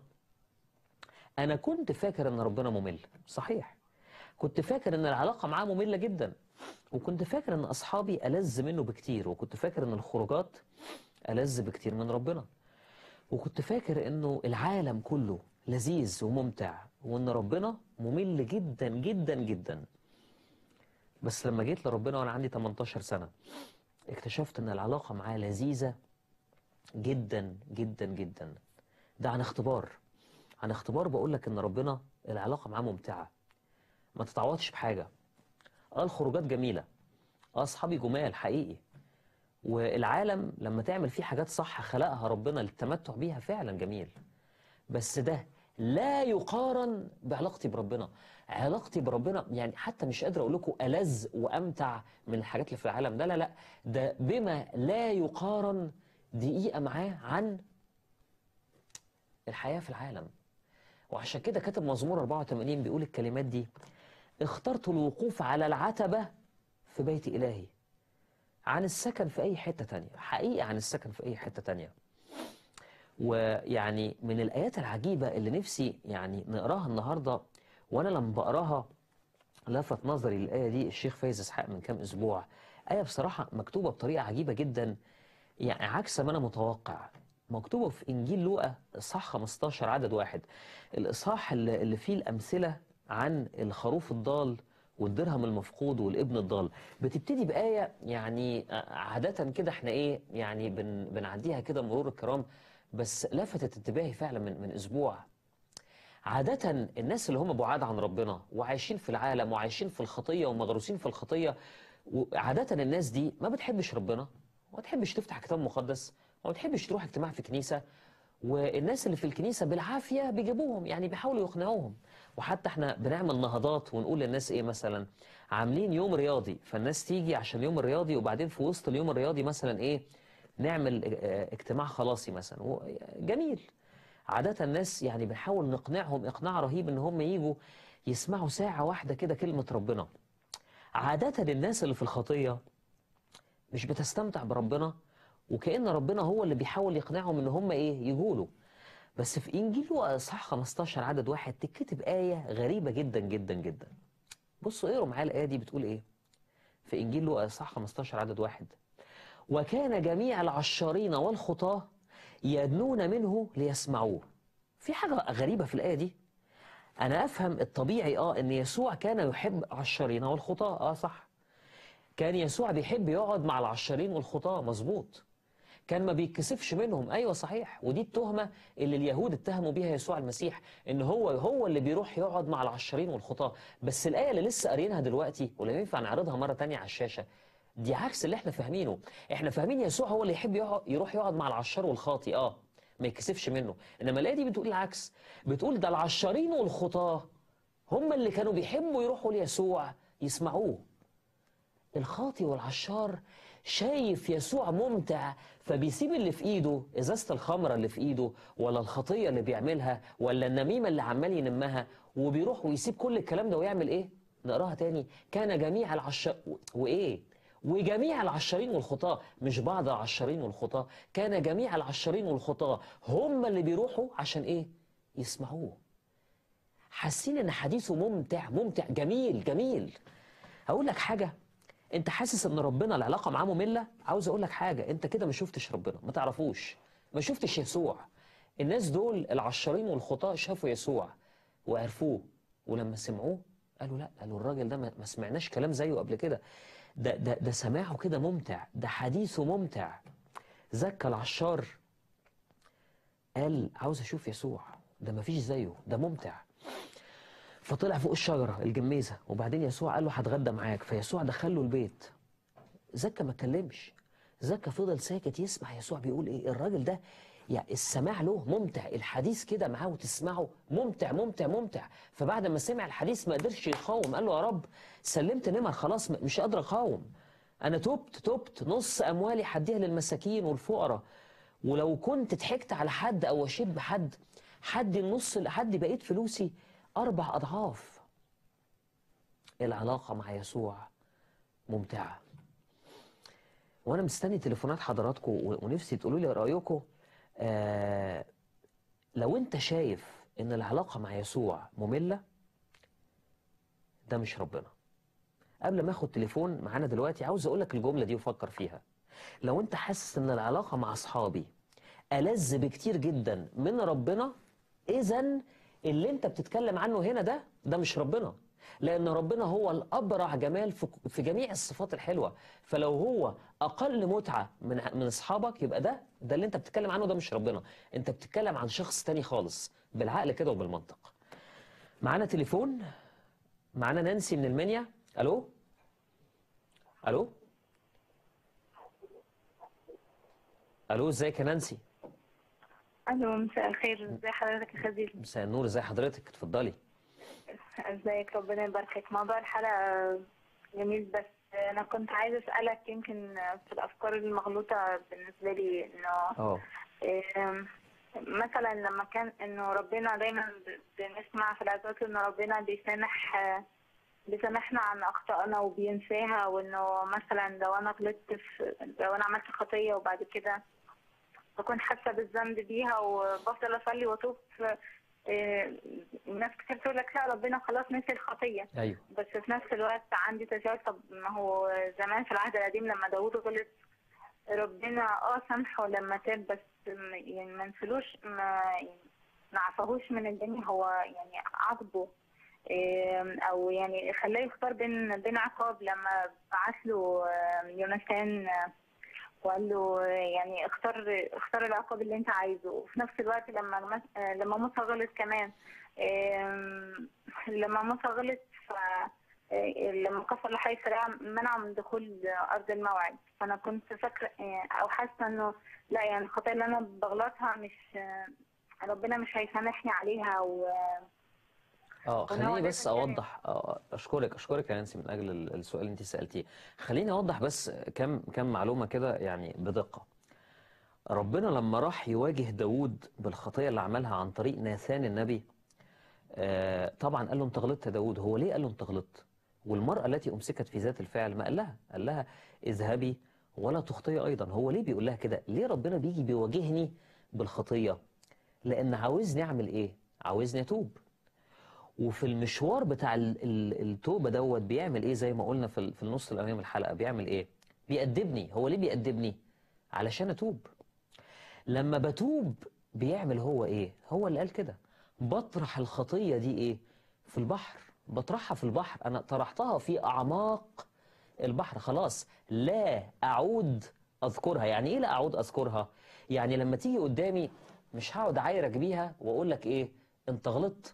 انا كنت فاكر ان ربنا ممل صحيح كنت فاكر ان العلاقه معاه ممله جدا وكنت فاكر ان اصحابي ألذ منه بكتير وكنت فاكر ان الخروجات ألذ بكتير من ربنا وكنت فاكر انه العالم كله لذيذ وممتع وان ربنا ممل جدا جدا جدا بس لما جيت لربنا وانا عندي 18 سنه اكتشفت ان العلاقه معاه لذيذه جدا جدا جدا ده عن اختبار عن اختبار بقول لك ان ربنا العلاقه معاه ممتعه ما تتعوضش بحاجه اه الخروجات جميله اه اصحابي جمال حقيقي والعالم لما تعمل فيه حاجات صح خلقها ربنا للتمتع بيها فعلا جميل بس ده لا يقارن بعلاقتي بربنا علاقتي بربنا يعني حتى مش قادر اقول لكم ألذ وامتع من الحاجات اللي في العالم ده لا لا ده بما لا يقارن دقيقة معاه عن الحياة في العالم وعشان كده كاتب مزمور 84 بيقول الكلمات دي اخترت الوقوف على العتبة في بيت إلهي عن السكن في أي حتة تانية حقيقة عن السكن في أي حتة تانية ويعني من الآيات العجيبة اللي نفسي يعني نقراها النهاردة وأنا لما بقراها لفت نظري الآية دي الشيخ فايز إسحاق من كام أسبوع آية بصراحة مكتوبة بطريقة عجيبة جدا يعني عكس ما أنا متوقع مكتوبة في إنجيل لوقا إصحاح 15 عدد واحد الإصحاح اللي اللي فيه الأمثلة عن الخروف الضال والدرهم المفقود والابن الضال بتبتدي بآية يعني عادة كده احنا ايه يعني بن بنعديها كده مرور الكرام بس لفتت انتباهي فعلا من من اسبوع عادة الناس اللي هم بعاد عن ربنا وعايشين في العالم وعايشين في الخطية ومغروسين في الخطية وعادة الناس دي ما بتحبش ربنا وما تحبش تفتح كتاب مقدس وما تحبش تروح اجتماع في كنيسة والناس اللي في الكنيسة بالعافية بيجيبوهم يعني بيحاولوا يقنعوهم وحتى احنا بنعمل نهضات ونقول للناس ايه مثلا عاملين يوم رياضي فالناس تيجي عشان يوم الرياضي وبعدين في وسط اليوم الرياضي مثلا ايه نعمل آه، اجتماع خلاصي مثلا و- جميل عادة الناس يعني بنحاول نقنعهم إقناع رهيب إن هم يجوا يسمعوا ساعة واحدة كده كلمة ربنا عادة الناس اللي في الخطية مش بتستمتع بربنا وكأن ربنا هو اللي بيحاول يقنعهم إن هم إيه يقولوا بس في إنجيل لوقا إصحاح 15 عدد واحد تتكتب آية غريبة جدا جدا جدا بصوا اقروا معايا الآية دي بتقول إيه في إنجيل لوقا إصحاح 15 عدد واحد وكان جميع العشارين والخطاة يدنون منه ليسمعوه في حاجة غريبة في الآية دي أنا أفهم الطبيعي آه إن يسوع كان يحب عشارين والخطاة آه صح كان يسوع بيحب يقعد مع العشارين والخطاة مظبوط كان ما بيتكسفش منهم ايوه صحيح ودي التهمه اللي اليهود اتهموا بيها يسوع المسيح ان هو هو اللي بيروح يقعد مع العشارين والخطاه بس الايه اللي لسه قارينها دلوقتي ولا ينفع نعرضها مره تانية على الشاشه دي عكس اللي احنا فاهمينه احنا فاهمين يسوع هو اللي يحب يقعد يروح يقعد مع العشار والخاطي اه ما يتكسفش منه انما الايه دي بتقول العكس بتقول ده العشارين والخطاه هم اللي كانوا بيحبوا يروحوا ليسوع يسمعوه الخاطي والعشار شايف يسوع ممتع فبيسيب اللي في ايده ازازه الخمره اللي في ايده ولا الخطيه اللي بيعملها ولا النميمه اللي عمال ينمها وبيروح ويسيب كل الكلام ده ويعمل ايه؟ نقراها تاني كان جميع العشار وايه؟ وجميع العشارين والخطاة مش بعض العشارين والخطاة كان جميع العشارين والخطاة هم اللي بيروحوا عشان ايه؟ يسمعوه حاسين ان حديثه ممتع ممتع جميل جميل هقول لك حاجه انت حاسس ان ربنا العلاقه معاه ممله عاوز اقول لك حاجه انت كده ما شفتش ربنا ما تعرفوش ما شفتش يسوع الناس دول العشارين والخطاة شافوا يسوع وعرفوه ولما سمعوه قالوا لا قالوا الراجل ده ما ما سمعناش كلام زيه قبل كده ده ده ده سماعه كده ممتع ده حديثه ممتع زكى العشار قال عاوز اشوف يسوع ده ما فيش زيه ده ممتع فطلع فوق الشجرة الجميزة وبعدين يسوع قال له هتغدى معاك فيسوع دخله البيت زكا ما اتكلمش زكا فضل ساكت يسمع يسوع بيقول ايه الراجل ده يعني السماع له ممتع الحديث كده معاه وتسمعه ممتع ممتع ممتع فبعد ما سمع الحديث ما قدرش يقاوم قال له يا رب سلمت نمر خلاص م- مش قادر اقاوم انا تبت تبت نص اموالي هديها للمساكين والفقراء ولو كنت ضحكت على حد او اشيد بحد حد النص حد بقيت فلوسي اربع اضعاف العلاقه مع يسوع ممتعه وانا مستني تليفونات حضراتكم و- ونفسي تقولوا لي رايكم آه لو انت شايف ان العلاقه مع يسوع ممله ده مش ربنا قبل ما اخد تليفون معانا دلوقتي عاوز اقول لك الجمله دي وفكر فيها لو انت حاسس ان العلاقه مع اصحابي ألذ بكتير جدا من ربنا اذا اللي انت بتتكلم عنه هنا ده ده مش ربنا لان ربنا هو الابرع جمال في في جميع الصفات الحلوه فلو هو اقل متعه من من اصحابك يبقى ده ده اللي انت بتتكلم عنه ده مش ربنا انت بتتكلم عن شخص تاني خالص بالعقل كده وبالمنطق معانا تليفون معانا نانسي من المنيا الو الو الو ازيك يا نانسي الو مساء الخير ازي حضرتك يا خديجه مساء النور ازي حضرتك اتفضلي ازيك ربنا يباركك موضوع الحلقه جميل بس انا كنت عايزه اسالك يمكن في الافكار المغلوطه بالنسبه لي انه اه آم، مثلا لما كان انه ربنا دايما ب- بنسمع في العظات ان ربنا بيسامح آه، بيسامحنا عن اخطائنا وبينساها وانه مثلا لو انا غلطت في لو انا عملت خطيه وبعد كده بكون حاسه بالذنب بيها وبفضل اصلي واتوب آه، ناس كتير تقول لك لا ربنا خلاص نسي الخطيه ايوه بس في نفس الوقت عندي تساؤل طب ما هو زمان في العهد القديم لما داوود غلط ربنا اه سامحه لما تاب بس م- يعني ما نسلوش ما ما عفاهوش من الدنيا هو يعني عاقبه إيه، او يعني خلاه يختار بين بين عقاب لما بعت له آه، يوناثان آه، وقال له آه، يعني اختار اختار العقاب اللي انت عايزه وفي نفس الوقت لما المس- آه، لما موسى غلط كمان آم، لما موسى غلط ف آه، لما كفر لحي سريع منعه من دخول ارض الموعد فانا كنت فاكره آه، او حاسه انه لا يعني الخطايا اللي انا بغلطها مش آه، ربنا مش هيسامحني عليها و اه وإن هو خليني لازم بس يعني- اوضح آه، اشكرك اشكرك يا نانسي من اجل ال- السؤال اللي انت سالتيه خليني اوضح بس كم كم معلومه كده يعني بدقه ربنا لما راح يواجه داود بالخطية اللي عملها عن طريق ناثان النبي آه، طبعا قال له انت غلطت يا داود هو ليه قال له انت غلطت والمرأة التي أمسكت في ذات الفعل ما قال لها قال لها اذهبي ولا تخطئي أيضا هو ليه بيقول لها كده ليه ربنا بيجي بيواجهني بالخطية لأن عاوزني أعمل إيه عاوزني أتوب وفي المشوار بتاع ال- ال- التوبة دوت بيعمل إيه زي ما قلنا في ال- في النص الأولاني من الحلقة بيعمل إيه بيأدبني هو ليه بيأدبني علشان أتوب لما بتوب بيعمل هو ايه هو اللي قال كده بطرح الخطية دي ايه في البحر بطرحها في البحر انا طرحتها في اعماق البحر خلاص لا اعود اذكرها يعني ايه لا اعود اذكرها يعني لما تيجي قدامي مش هقعد اعايرك بيها واقول لك ايه انت غلطت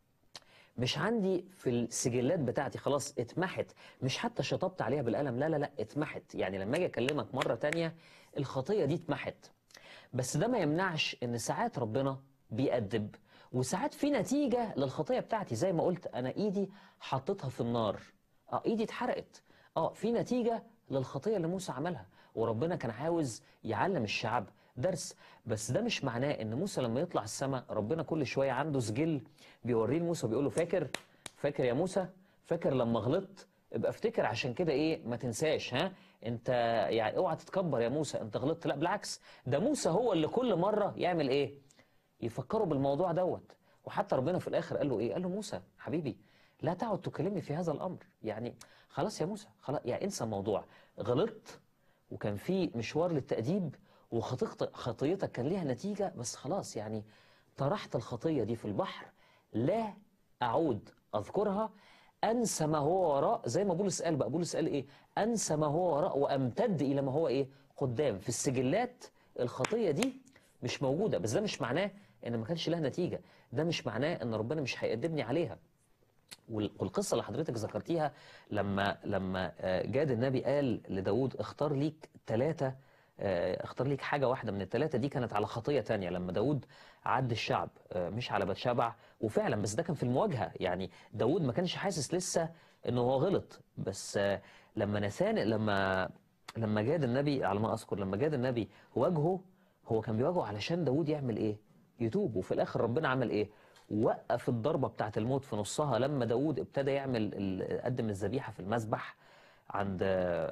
مش عندي في السجلات بتاعتي خلاص اتمحت مش حتى شطبت عليها بالقلم لا لا لا اتمحت يعني لما اجي اكلمك مرة تانية الخطية دي اتمحت بس ده ما يمنعش ان ساعات ربنا بيأدب وساعات في نتيجة للخطية بتاعتي زي ما قلت انا ايدي حطيتها في النار اه ايدي اتحرقت اه في نتيجة للخطية اللي موسى عملها وربنا كان عاوز يعلم الشعب درس بس ده مش معناه ان موسى لما يطلع السماء ربنا كل شوية عنده سجل بيوريه لموسى بيقول له فاكر فاكر يا موسى فاكر لما غلطت ابقى افتكر عشان كده ايه ما تنساش ها انت يعني اوعى تتكبر يا موسى انت غلطت لا بالعكس ده موسى هو اللي كل مرة يعمل ايه يفكروا بالموضوع دوت وحتى ربنا في الاخر قال له ايه قال له موسى حبيبي لا تعد تكلمني في هذا الامر يعني خلاص يا موسى خلاص يعني انسى الموضوع غلطت وكان في مشوار للتأديب وخطيت خطيتك كان ليها نتيجة بس خلاص يعني طرحت الخطية دي في البحر لا أعود أذكرها أنسى ما هو وراء زي ما بولس قال بقى بولس قال إيه أنسى ما هو وراء وأمتد إلى ما هو إيه قدام في السجلات الخطية دي مش موجودة بس ده مش معناه إن ما كانش لها نتيجة ده مش معناه إن ربنا مش هيقدمني عليها وال- والقصة اللي حضرتك ذكرتيها لما لما آه، جاد النبي قال لداود اختار ليك ثلاثة اختار ليك حاجة واحدة من الثلاثة دي كانت على خطية تانية لما داود عد الشعب آه، مش على بتشبع وفعلا بس ده كان في المواجهة يعني داود ما كانش حاسس لسه انه هو غلط بس آه، لما نسان لما لما جاد النبي على ما اذكر لما جاد النبي واجهه هو كان بيواجهه علشان داود يعمل ايه يتوب وفي الاخر ربنا عمل ايه وقف الضربة بتاعت الموت في نصها لما داود ابتدى يعمل ال- قدم الذبيحة في المذبح عند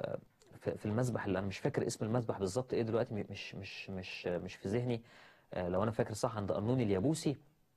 في في المذبح اللي انا مش فاكر اسم المذبح بالظبط ايه دلوقتي م- مش مش مش مش في ذهني آه، لو انا فاكر صح عند قرنون اليابوسي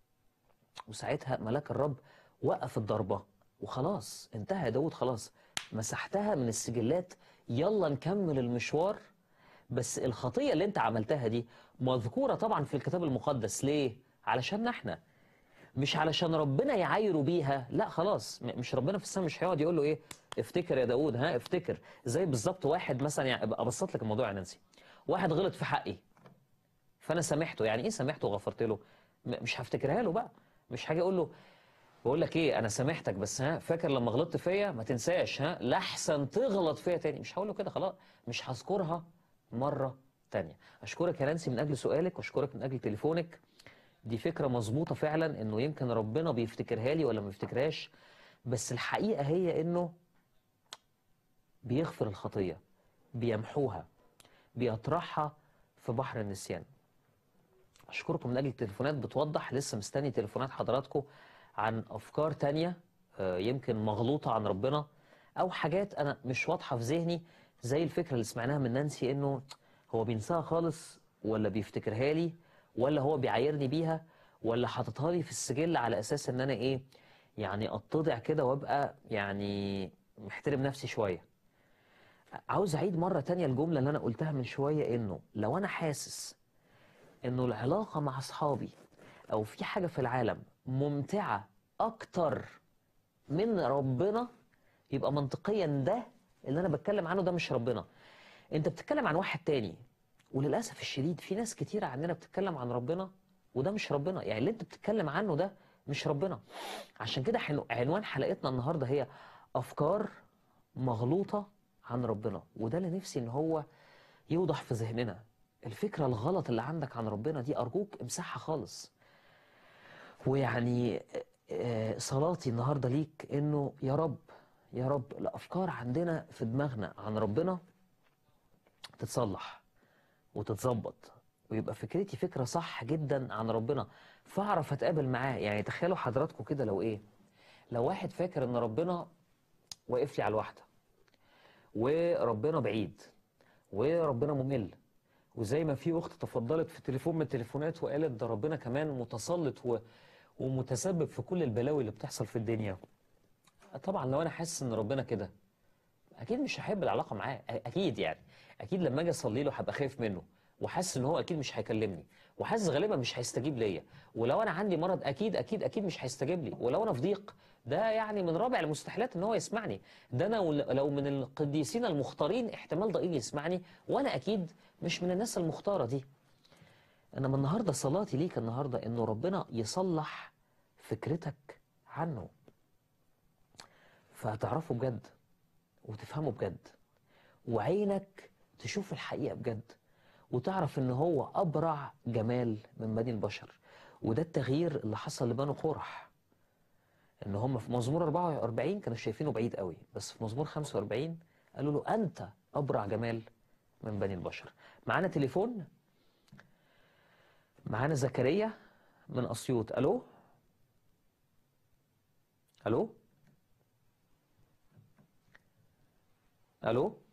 وساعتها ملاك الرب وقف الضربة وخلاص انتهى يا داود خلاص مسحتها من السجلات يلا نكمل المشوار بس الخطية اللي انت عملتها دي مذكورة طبعا في الكتاب المقدس ليه؟ علشان احنا مش علشان ربنا يعايره بيها لا خلاص م- مش ربنا في السماء مش هيقعد يقول له ايه افتكر يا داود ها افتكر زي بالظبط واحد مثلا يعني ابقى ابسط لك الموضوع يا نانسي واحد غلط في حقي فانا سامحته يعني ايه سامحته وغفرت له م- مش هفتكرها له بقى مش هاجي اقول له بقول لك ايه انا سامحتك بس ها فاكر لما غلطت فيا ما تنساش ها لاحسن تغلط فيا تاني مش هقول له كده خلاص مش هذكرها مره تانية اشكرك يا نانسي من اجل سؤالك واشكرك من اجل تليفونك دي فكره مظبوطه فعلا انه يمكن ربنا بيفتكرها لي ولا ما بيفتكرهاش بس الحقيقه هي انه بيغفر الخطيه بيمحوها بيطرحها في بحر النسيان أشكركم من أجل التليفونات بتوضح لسه مستني تليفونات حضراتكم عن أفكار تانية آه، يمكن مغلوطة عن ربنا أو حاجات أنا مش واضحة في ذهني زي الفكرة اللي سمعناها من نانسي إنه هو بينساها خالص ولا بيفتكرها لي ولا هو بيعايرني بيها ولا حاططها لي في السجل على أساس إن أنا إيه يعني أتضع كده وأبقى يعني محترم نفسي شوية عاوز أعيد مرة تانية الجملة اللي أنا قلتها من شوية إنه لو أنا حاسس انه العلاقة مع اصحابي او في حاجة في العالم ممتعة اكتر من ربنا يبقى منطقيا ده اللي انا بتكلم عنه ده مش ربنا انت بتتكلم عن واحد تاني وللاسف الشديد في ناس كتيرة عندنا بتتكلم عن ربنا وده مش ربنا يعني اللي انت بتتكلم عنه ده مش ربنا عشان كده حنو- عنوان حلقتنا النهاردة هي افكار مغلوطة عن ربنا وده اللي نفسي ان هو يوضح في ذهننا الفكرة الغلط اللي عندك عن ربنا دي أرجوك امسحها خالص ويعني آه، صلاتي النهاردة ليك إنه يا رب يا رب الأفكار عندنا في دماغنا عن ربنا تتصلح وتتظبط ويبقى فكرتي فكرة صح جدا عن ربنا فاعرف اتقابل معاه يعني تخيلوا حضراتكم كده لو ايه لو واحد فاكر ان ربنا واقف لي على الواحدة وربنا بعيد وربنا ممل وزي ما في اخت تفضلت في تليفون من التليفونات وقالت ده ربنا كمان متسلط و... ومتسبب في كل البلاوي اللي بتحصل في الدنيا طبعا لو انا حاسس ان ربنا كده اكيد مش هحب العلاقه معاه أ- اكيد يعني اكيد لما اجي اصلي له هبقى خايف منه وحاسس ان هو اكيد مش هيكلمني وحاسس غالبا مش هيستجيب ليا ولو انا عندي مرض اكيد اكيد اكيد مش هيستجيب لي ولو انا في ضيق ده يعني من رابع المستحيلات ان هو يسمعني ده انا ول- لو من القديسين المختارين احتمال ضئيل يسمعني وانا اكيد مش من الناس المختاره دي انما النهارده صلاتي ليك النهارده انه ربنا يصلح فكرتك عنه فهتعرفه بجد وتفهمه بجد وعينك تشوف الحقيقة بجد وتعرف ان هو أبرع جمال من بني البشر وده التغيير اللي حصل لبنو قرح ان هم في مزمور 44 كانوا شايفينه بعيد قوي بس في مزمور 45 قالوا له انت ابرع جمال من بني البشر معانا تليفون معانا زكريا من اسيوط الو الو الو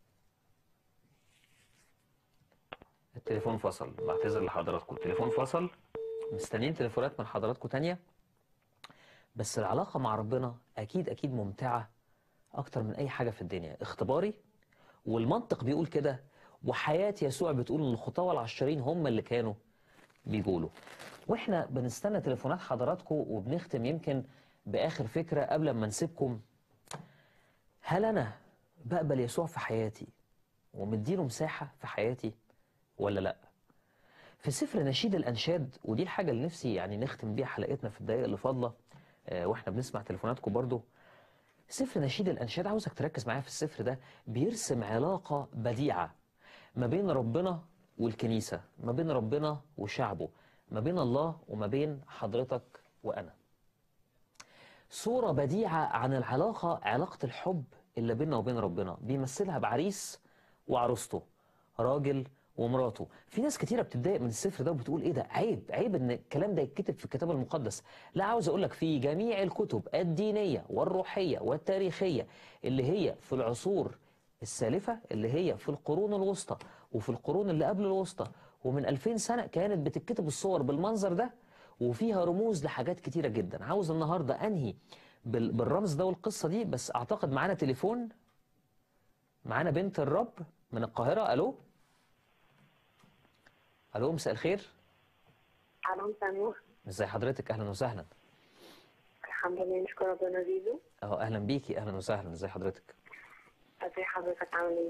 التليفون فصل بعتذر لحضراتكم التليفون فصل مستنيين تليفونات من حضراتكم تانية بس العلاقة مع ربنا أكيد أكيد ممتعة أكتر من أي حاجة في الدنيا اختباري والمنطق بيقول كده وحياة يسوع بتقول إن الخطاة والعشرين هم اللي كانوا بيقولوا وإحنا بنستنى تليفونات حضراتكم وبنختم يمكن بآخر فكرة قبل ما نسيبكم هل أنا بقبل يسوع في حياتي ومديله مساحة في حياتي ولا لأ في سفر نشيد الأنشاد ودي الحاجة اللي نفسي يعني نختم بيها حلقتنا في الدقايق اللي فاضلة آه، واحنا بنسمع تليفوناتكم برضو سفر نشيد الأنشاد عاوزك تركز معايا في السفر ده بيرسم علاقة بديعة ما بين ربنا والكنيسة ما بين ربنا وشعبه ما بين الله وما بين حضرتك وأنا صورة بديعة عن العلاقة علاقة الحب اللي بيننا وبين ربنا بيمثلها بعريس وعروسته راجل ومراته في ناس كتيرة بتتضايق من السفر ده وبتقول ايه ده عيب عيب ان الكلام ده يتكتب في الكتاب المقدس لا عاوز اقول لك في جميع الكتب الدينية والروحية والتاريخية اللي هي في العصور السالفة اللي هي في القرون الوسطى وفي القرون اللي قبل الوسطى ومن 2000 سنة كانت بتتكتب الصور بالمنظر ده وفيها رموز لحاجات كتيرة جدا عاوز النهاردة أنهي بال- بالرمز ده والقصة دي بس أعتقد معانا تليفون معانا بنت الرب من القاهرة ألو ألو مساء الخير الو مساء النور ازي حضرتك أهلا وسهلا الحمد لله نشكر ربنا زيزو أهو أهلا بيكي أهلا وسهلا ازي حضرتك ازي حضرتك عامل ايه؟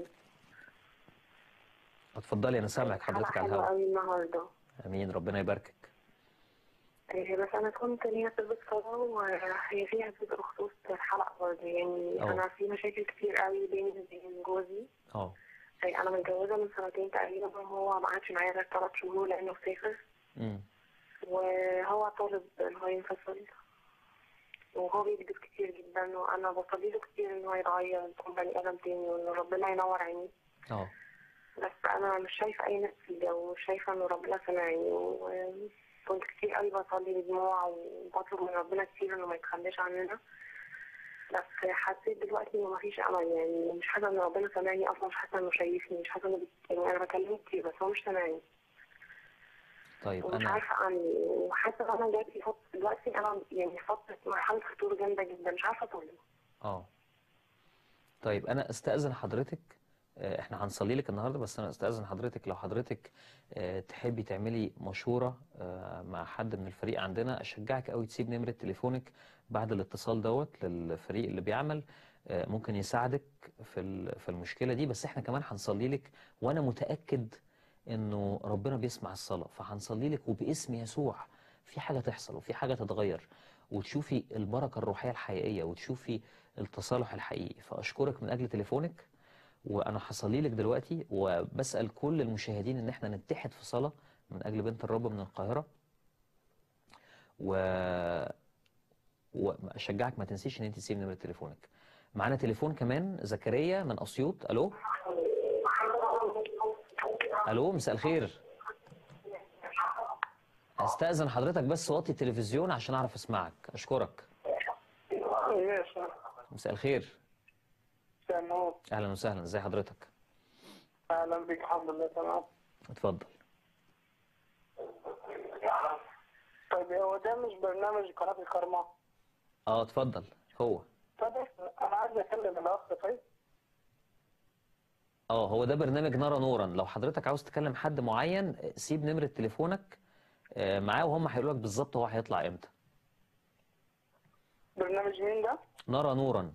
اتفضلي أنا سامعك حلقة حضرتك على حلوة الهواء قوي النهارده أمين ربنا يباركك إيه بس انا كنت ليا طلبة صلاة وهي فيها جزء بخصوص الحلقة برضه يعني أه. انا في مشاكل كتير قوي بيني وبين جوزي أه إيه انا متجوزة من سنتين تقريبا وهو ما قعدش معايا غير ثلاث شهور لانه سافر أمم وهو طالب ان هو ينفصل وهو بيكذب كتير جدا وانا بصلي له كتير ان هو يتغير ويكون بني ادم تاني وان ربنا ينور عينيه أه بس انا مش شايفه اي نتيجه ومش شايفه ان ربنا سمعني وكنت كتير قوي بصلي بدموع وبطلب من ربنا كتير انه ما يتخلاش عننا بس حسيت دلوقتي انه مفيش امل يعني مش حاسه ان ربنا سامعني اصلا مش حاسه انه شايفني مش حاسه انه بي- يعني انا بكلمه كتير بس هو مش سامعني طيب ومش أنا عارفه اعمل ايه وحاسه ان انا جات لي فتره دلوقتي انا يعني فتره مرحله خطوره جامده جدا مش عارفه اطول اه طيب انا استاذن حضرتك آه، احنا هنصلي لك النهارده بس انا استاذن حضرتك لو حضرتك آه، تحبي تعملي مشوره آه، مع حد من الفريق عندنا اشجعك قوي تسيب نمره تليفونك بعد الاتصال دوت للفريق اللي بيعمل آه، ممكن يساعدك في ال- في المشكله دي بس احنا كمان هنصلي لك وانا متاكد انه ربنا بيسمع الصلاه فهنصلي لك وباسم يسوع في حاجه تحصل وفي حاجه تتغير وتشوفي البركه الروحيه الحقيقيه وتشوفي التصالح الحقيقي فاشكرك من اجل تليفونك وانا هصلي لك دلوقتي وبسال كل المشاهدين ان احنا نتحد في صلاه من اجل بنت الرب من القاهره و واشجعك ما تنسيش ان انت تسيب نمره تليفونك معانا تليفون كمان زكريا من اسيوط الو الو مساء الخير هستأذن حضرتك بس وطي التلفزيون عشان أعرف أسمعك أشكرك ماشي مساء الخير مساء النور أهلا وسهلا إزي حضرتك اهلا بك الحمد لله تمام اتفضل طيب هو ده مش برنامج قناه الكرمه اه اتفضل هو طب انا عايز اكلم الاخ طيب اه هو ده برنامج نرى نورا لو حضرتك عاوز تكلم حد معين سيب نمرة تليفونك آه، معاه وهم هيقولوا لك بالظبط هو هيطلع امتى برنامج مين ده؟ نرى نورا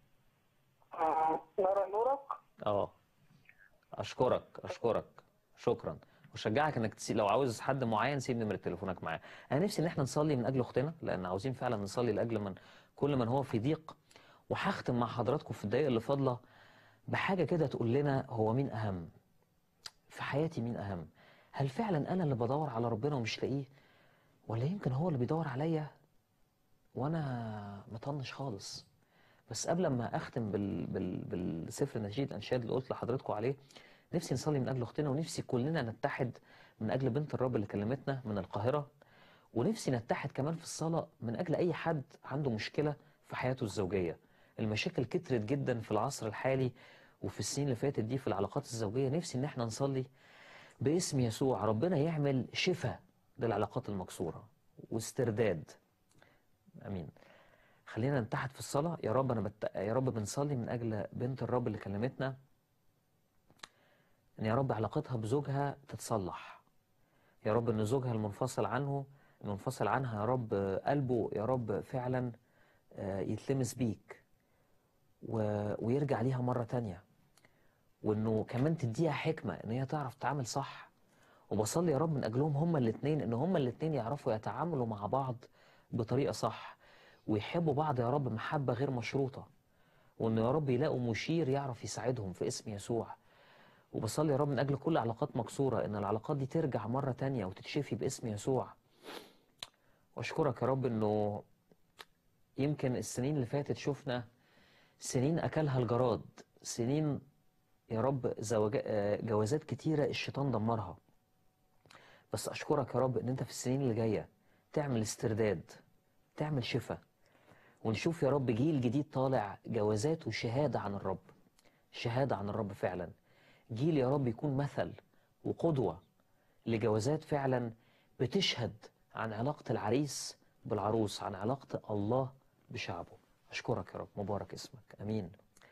آه نرى نورك اه اشكرك اشكرك شكرا وشجعك انك تسيب لو عاوز حد معين سيب نمرة تليفونك معاه انا نفسي ان احنا نصلي من اجل اختنا لان عاوزين فعلا نصلي لاجل من كل من هو في ضيق وهختم مع حضراتكم في الدقايق اللي فاضله بحاجه كده تقول لنا هو مين اهم في حياتي مين اهم هل فعلا انا اللي بدور على ربنا ومش لاقيه ولا يمكن هو اللي بيدور عليا وانا مطنش خالص بس قبل ما اختم بال... بال... بالسفر نشيد الانشاد اللي قلت لحضراتكم عليه نفسي نصلي من اجل اختنا ونفسي كلنا نتحد من اجل بنت الرب اللي كلمتنا من القاهره ونفسي نتحد كمان في الصلاه من اجل اي حد عنده مشكله في حياته الزوجيه المشاكل كترت جدا في العصر الحالي وفي السنين اللي فاتت دي في العلاقات الزوجيه نفسي ان احنا نصلي باسم يسوع ربنا يعمل شفاء للعلاقات المكسوره واسترداد امين خلينا نتحد في الصلاة يا رب أنا بت... يا رب بنصلي من أجل بنت الرب اللي كلمتنا إن يا رب علاقتها بزوجها تتصلح يا رب إن زوجها المنفصل عنه المنفصل عنها يا رب قلبه يا رب فعلا آه، يتلمس بيك و... ويرجع ليها مرة تانية وإنه كمان تديها حكمة إن هي تعرف تتعامل صح وبصلي يا رب من أجلهم هما الاتنين إن هما الاتنين يعرفوا يتعاملوا مع بعض بطريقة صح ويحبوا بعض يا رب محبة غير مشروطة وإن يا رب يلاقوا مشير يعرف يساعدهم في اسم يسوع وبصلي يا رب من أجل كل علاقات مكسورة إن العلاقات دي ترجع مرة تانية وتتشفي باسم يسوع وأشكرك يا رب إنه يمكن السنين اللي فاتت شفنا سنين أكلها الجراد سنين يا رب زواج... آه، جوازات كتيرة الشيطان دمرها بس أشكرك يا رب إن أنت في السنين اللي جاية تعمل استرداد تعمل شفاء ونشوف يا رب جيل جديد طالع جوازات وشهادة عن الرب شهادة عن الرب فعلا جيل يا رب يكون مثل وقدوة لجوازات فعلا بتشهد عن علاقة العريس بالعروس عن علاقة الله بشعبه أشكرك يا رب مبارك اسمك أمين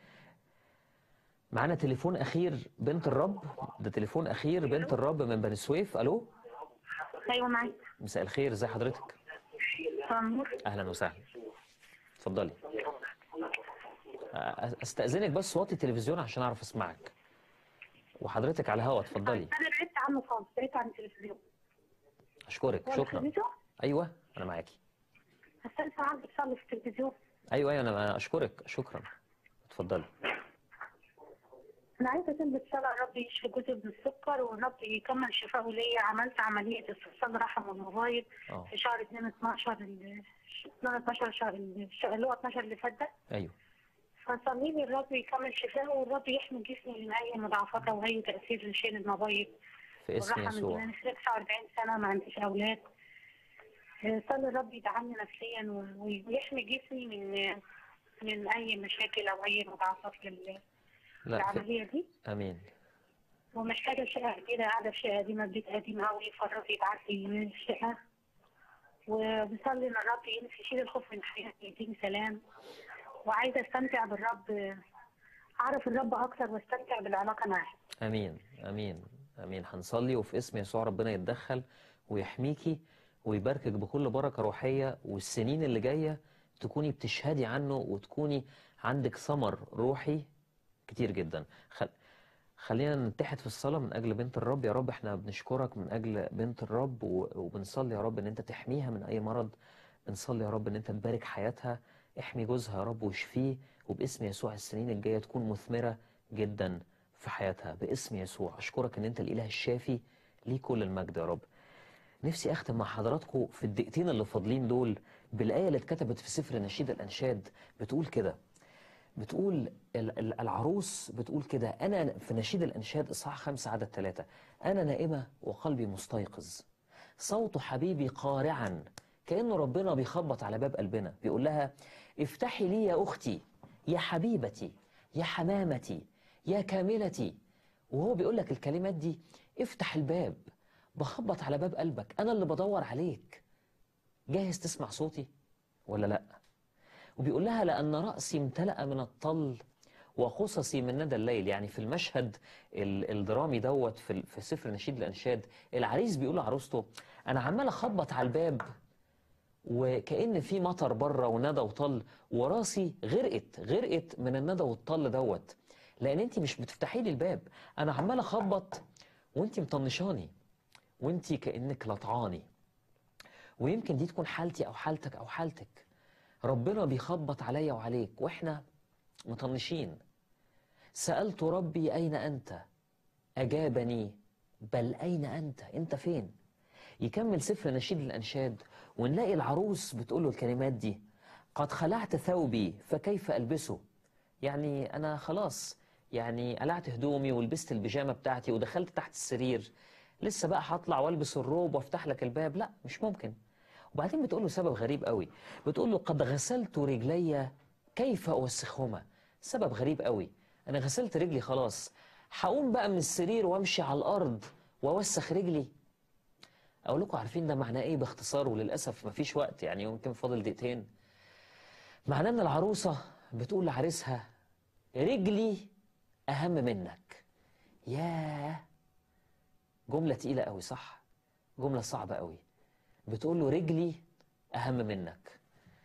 معانا تليفون أخير بنت الرب ده تليفون أخير بنت الرب من بني سويف ألو ايوه معاك مساء الخير ازي حضرتك تنور اهلا وسهلا اتفضلي أ- استاذنك بس وطي التلفزيون عشان اعرف اسمعك وحضرتك على الهوا اتفضلي انا بعدت عنه خالص بعدت عن التلفزيون اشكرك هو شكرا التلفزيون ايوه انا معاكي بس انت عندك تصلي في التلفزيون ايوه ايوه انا أنا اشكرك شكرا اتفضلي انا عايزه تلبس صلاه الرب يشفي جوزي من السكر والرب يكمل شفائه ليا عملت عمليه استئصال رحم والمبايض اه في شهر 2 12 ال- 2 12 شهر الشهر اللي هو 12 اللي فات ده ايوه فصلي لي الرب يكمل شفائه والرب يحمي جسمي من اي مضاعفات او اي تاثير لشيل المبايض في اسم والرحم يسوع من 49 سنه ما عنديش اولاد آه، صلي الرب يدعمني نفسيا و- ويحمي جسمي من من اي مشاكل او اي مضاعفات لل- لا في... للعمليه دي امين ومحتاجة شقة جديدة قاعدة في شقة قديمة بيت قديم أوي فالرب يبعت لي شقة وبصلي إن الرب ينسي يشيل الخوف من حياتي يديني سلام وعايزة أستمتع بالرب أعرف الرب أكتر وأستمتع بالعلاقة معاه امين امين امين هنصلي وفي اسم يسوع ربنا يتدخل ويحميكي ويباركك بكل بركه روحيه والسنين اللي جايه تكوني بتشهدي عنه وتكوني عندك ثمر روحي كتير جدا خل... خلينا نتحد في الصلاة من أجل بنت الرب يا رب احنا بنشكرك من أجل بنت الرب و... وبنصلي يا رب إن أنت تحميها من أي مرض بنصلي يا رب إن أنت تبارك حياتها احمي جوزها يا رب واشفيه وباسم يسوع السنين الجاية تكون مثمرة جدا في حياتها باسم يسوع أشكرك إن أنت الإله الشافي ليه كل المجد يا رب نفسي أختم مع حضراتكم في الدقيقتين اللي فاضلين دول بالآية اللي اتكتبت في سفر نشيد الأنشاد بتقول كده بتقول ال- ال- العروس بتقول كده أنا في نشيد الأنشاد إصحاح خمسة عدد ثلاثة أنا نائمة وقلبي مستيقظ صوت حبيبي قارعا كأنه ربنا بيخبط على باب قلبنا بيقول لها افتحي لي يا أختي يا حبيبتي يا حمامتي يا كاملتي وهو بيقول لك الكلمات دي افتح الباب بخبط على باب قلبك أنا اللي بدور عليك جاهز تسمع صوتي ولا لأ وبيقول لها لأن رأسي امتلأ من الطل وخصصي من ندى الليل يعني في المشهد ال- الدرامي دوت في, ال- في سفر نشيد الأنشاد العريس بيقول لعروسته أنا عمال أخبط على الباب وكأن في مطر بره وندى وطل وراسي غرقت غرقت من الندى والطل دوت لأن أنت مش بتفتحي لي الباب أنا عمال أخبط وأنت مطنشاني وأنت كأنك لطعاني ويمكن دي تكون حالتي أو حالتك أو حالتك ربنا بيخبط عليا وعليك وإحنا مطنشين سألت ربي أين أنت أجابني بل أين أنت أنت فين يكمل سفر نشيد الأنشاد ونلاقي العروس بتقول له الكلمات دي قد خلعت ثوبي فكيف ألبسه يعني أنا خلاص يعني قلعت هدومي ولبست البيجامة بتاعتي ودخلت تحت السرير لسه بقى هطلع والبس الروب وافتح لك الباب لا مش ممكن وبعدين بتقول له سبب غريب قوي بتقول له قد غسلت رجلي كيف أوسخهما سبب غريب قوي أنا غسلت رجلي خلاص هقوم بقى من السرير وامشي على الأرض وأوسخ رجلي أقول لكم عارفين ده معناه إيه باختصار وللأسف مفيش وقت يعني يمكن فاضل دقيقتين معناه إن العروسة بتقول لعريسها رجلي أهم منك ياه جملة تقيلة قوي صح جملة صعبة قوي بتقول له رجلي أهم منك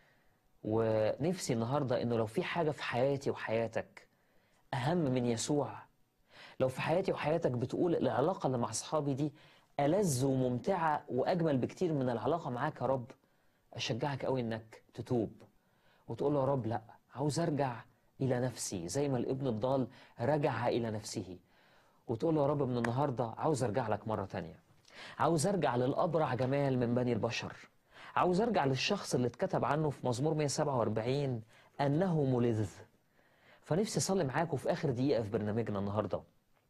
ونفسي النهاردة إنه لو في حاجة في حياتي وحياتك أهم من يسوع لو في حياتي وحياتك بتقول العلاقة اللي مع أصحابي دي ألذ وممتعة وأجمل بكتير من العلاقة معاك يا رب أشجعك قوي إنك تتوب وتقول له يا رب لا عاوز أرجع إلى نفسي زي ما الابن الضال رجع إلى نفسه وتقول له يا رب من النهاردة عاوز أرجع لك مرة تانية عاوز أرجع للأبرع جمال من بني البشر عاوز أرجع للشخص اللي اتكتب عنه في مزمور 147 أنه ملذ فنفسي أصلي معاكم في آخر دقيقة في برنامجنا النهاردة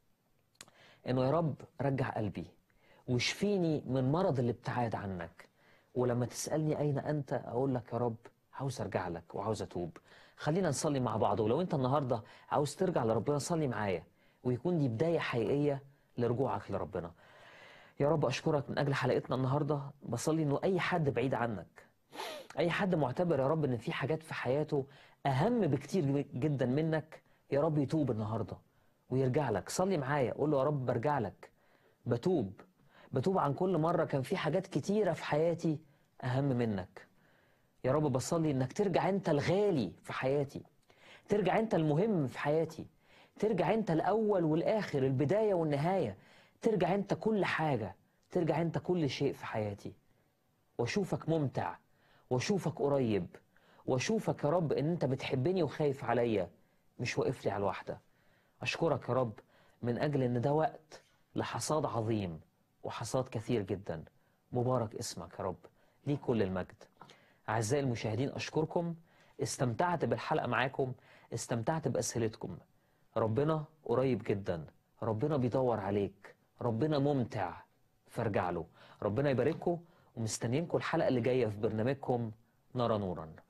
إنه يا رب رجع قلبي واشفيني من مرض الابتعاد عنك ولما تسألني أين أنت أقول لك يا رب عاوز أرجع لك وعاوز أتوب خلينا نصلي مع بعض ولو أنت النهاردة عاوز ترجع لربنا صلي معايا ويكون دي بداية حقيقية لرجوعك لربنا يا رب أشكرك من أجل حلقتنا النهاردة بصلي إنه أي حد بعيد عنك أي حد معتبر يا رب إن في حاجات في حياته أهم بكتير جدا منك يا رب يتوب النهاردة ويرجع لك صلي معايا قول له يا رب برجع لك بتوب بتوب عن كل مرة كان في حاجات كتيرة في حياتي أهم منك يا رب بصلي إنك ترجع أنت الغالي في حياتي ترجع أنت المهم في حياتي ترجع أنت الأول والآخر البداية والنهاية ترجع أنت كل حاجة ترجع أنت كل شيء في حياتي واشوفك ممتع واشوفك قريب واشوفك يا رب ان انت بتحبني وخايف عليا مش واقف لي على الواحده اشكرك يا رب من اجل ان ده وقت لحصاد عظيم وحصاد كثير جدا مبارك اسمك يا رب ليك كل المجد اعزائي المشاهدين اشكركم استمتعت بالحلقه معاكم استمتعت باسئلتكم ربنا قريب جدا ربنا بيدور عليك ربنا ممتع فارجع له ربنا يبارككم ومستنيينكم الحلقه اللي جايه في برنامجكم نرى نورا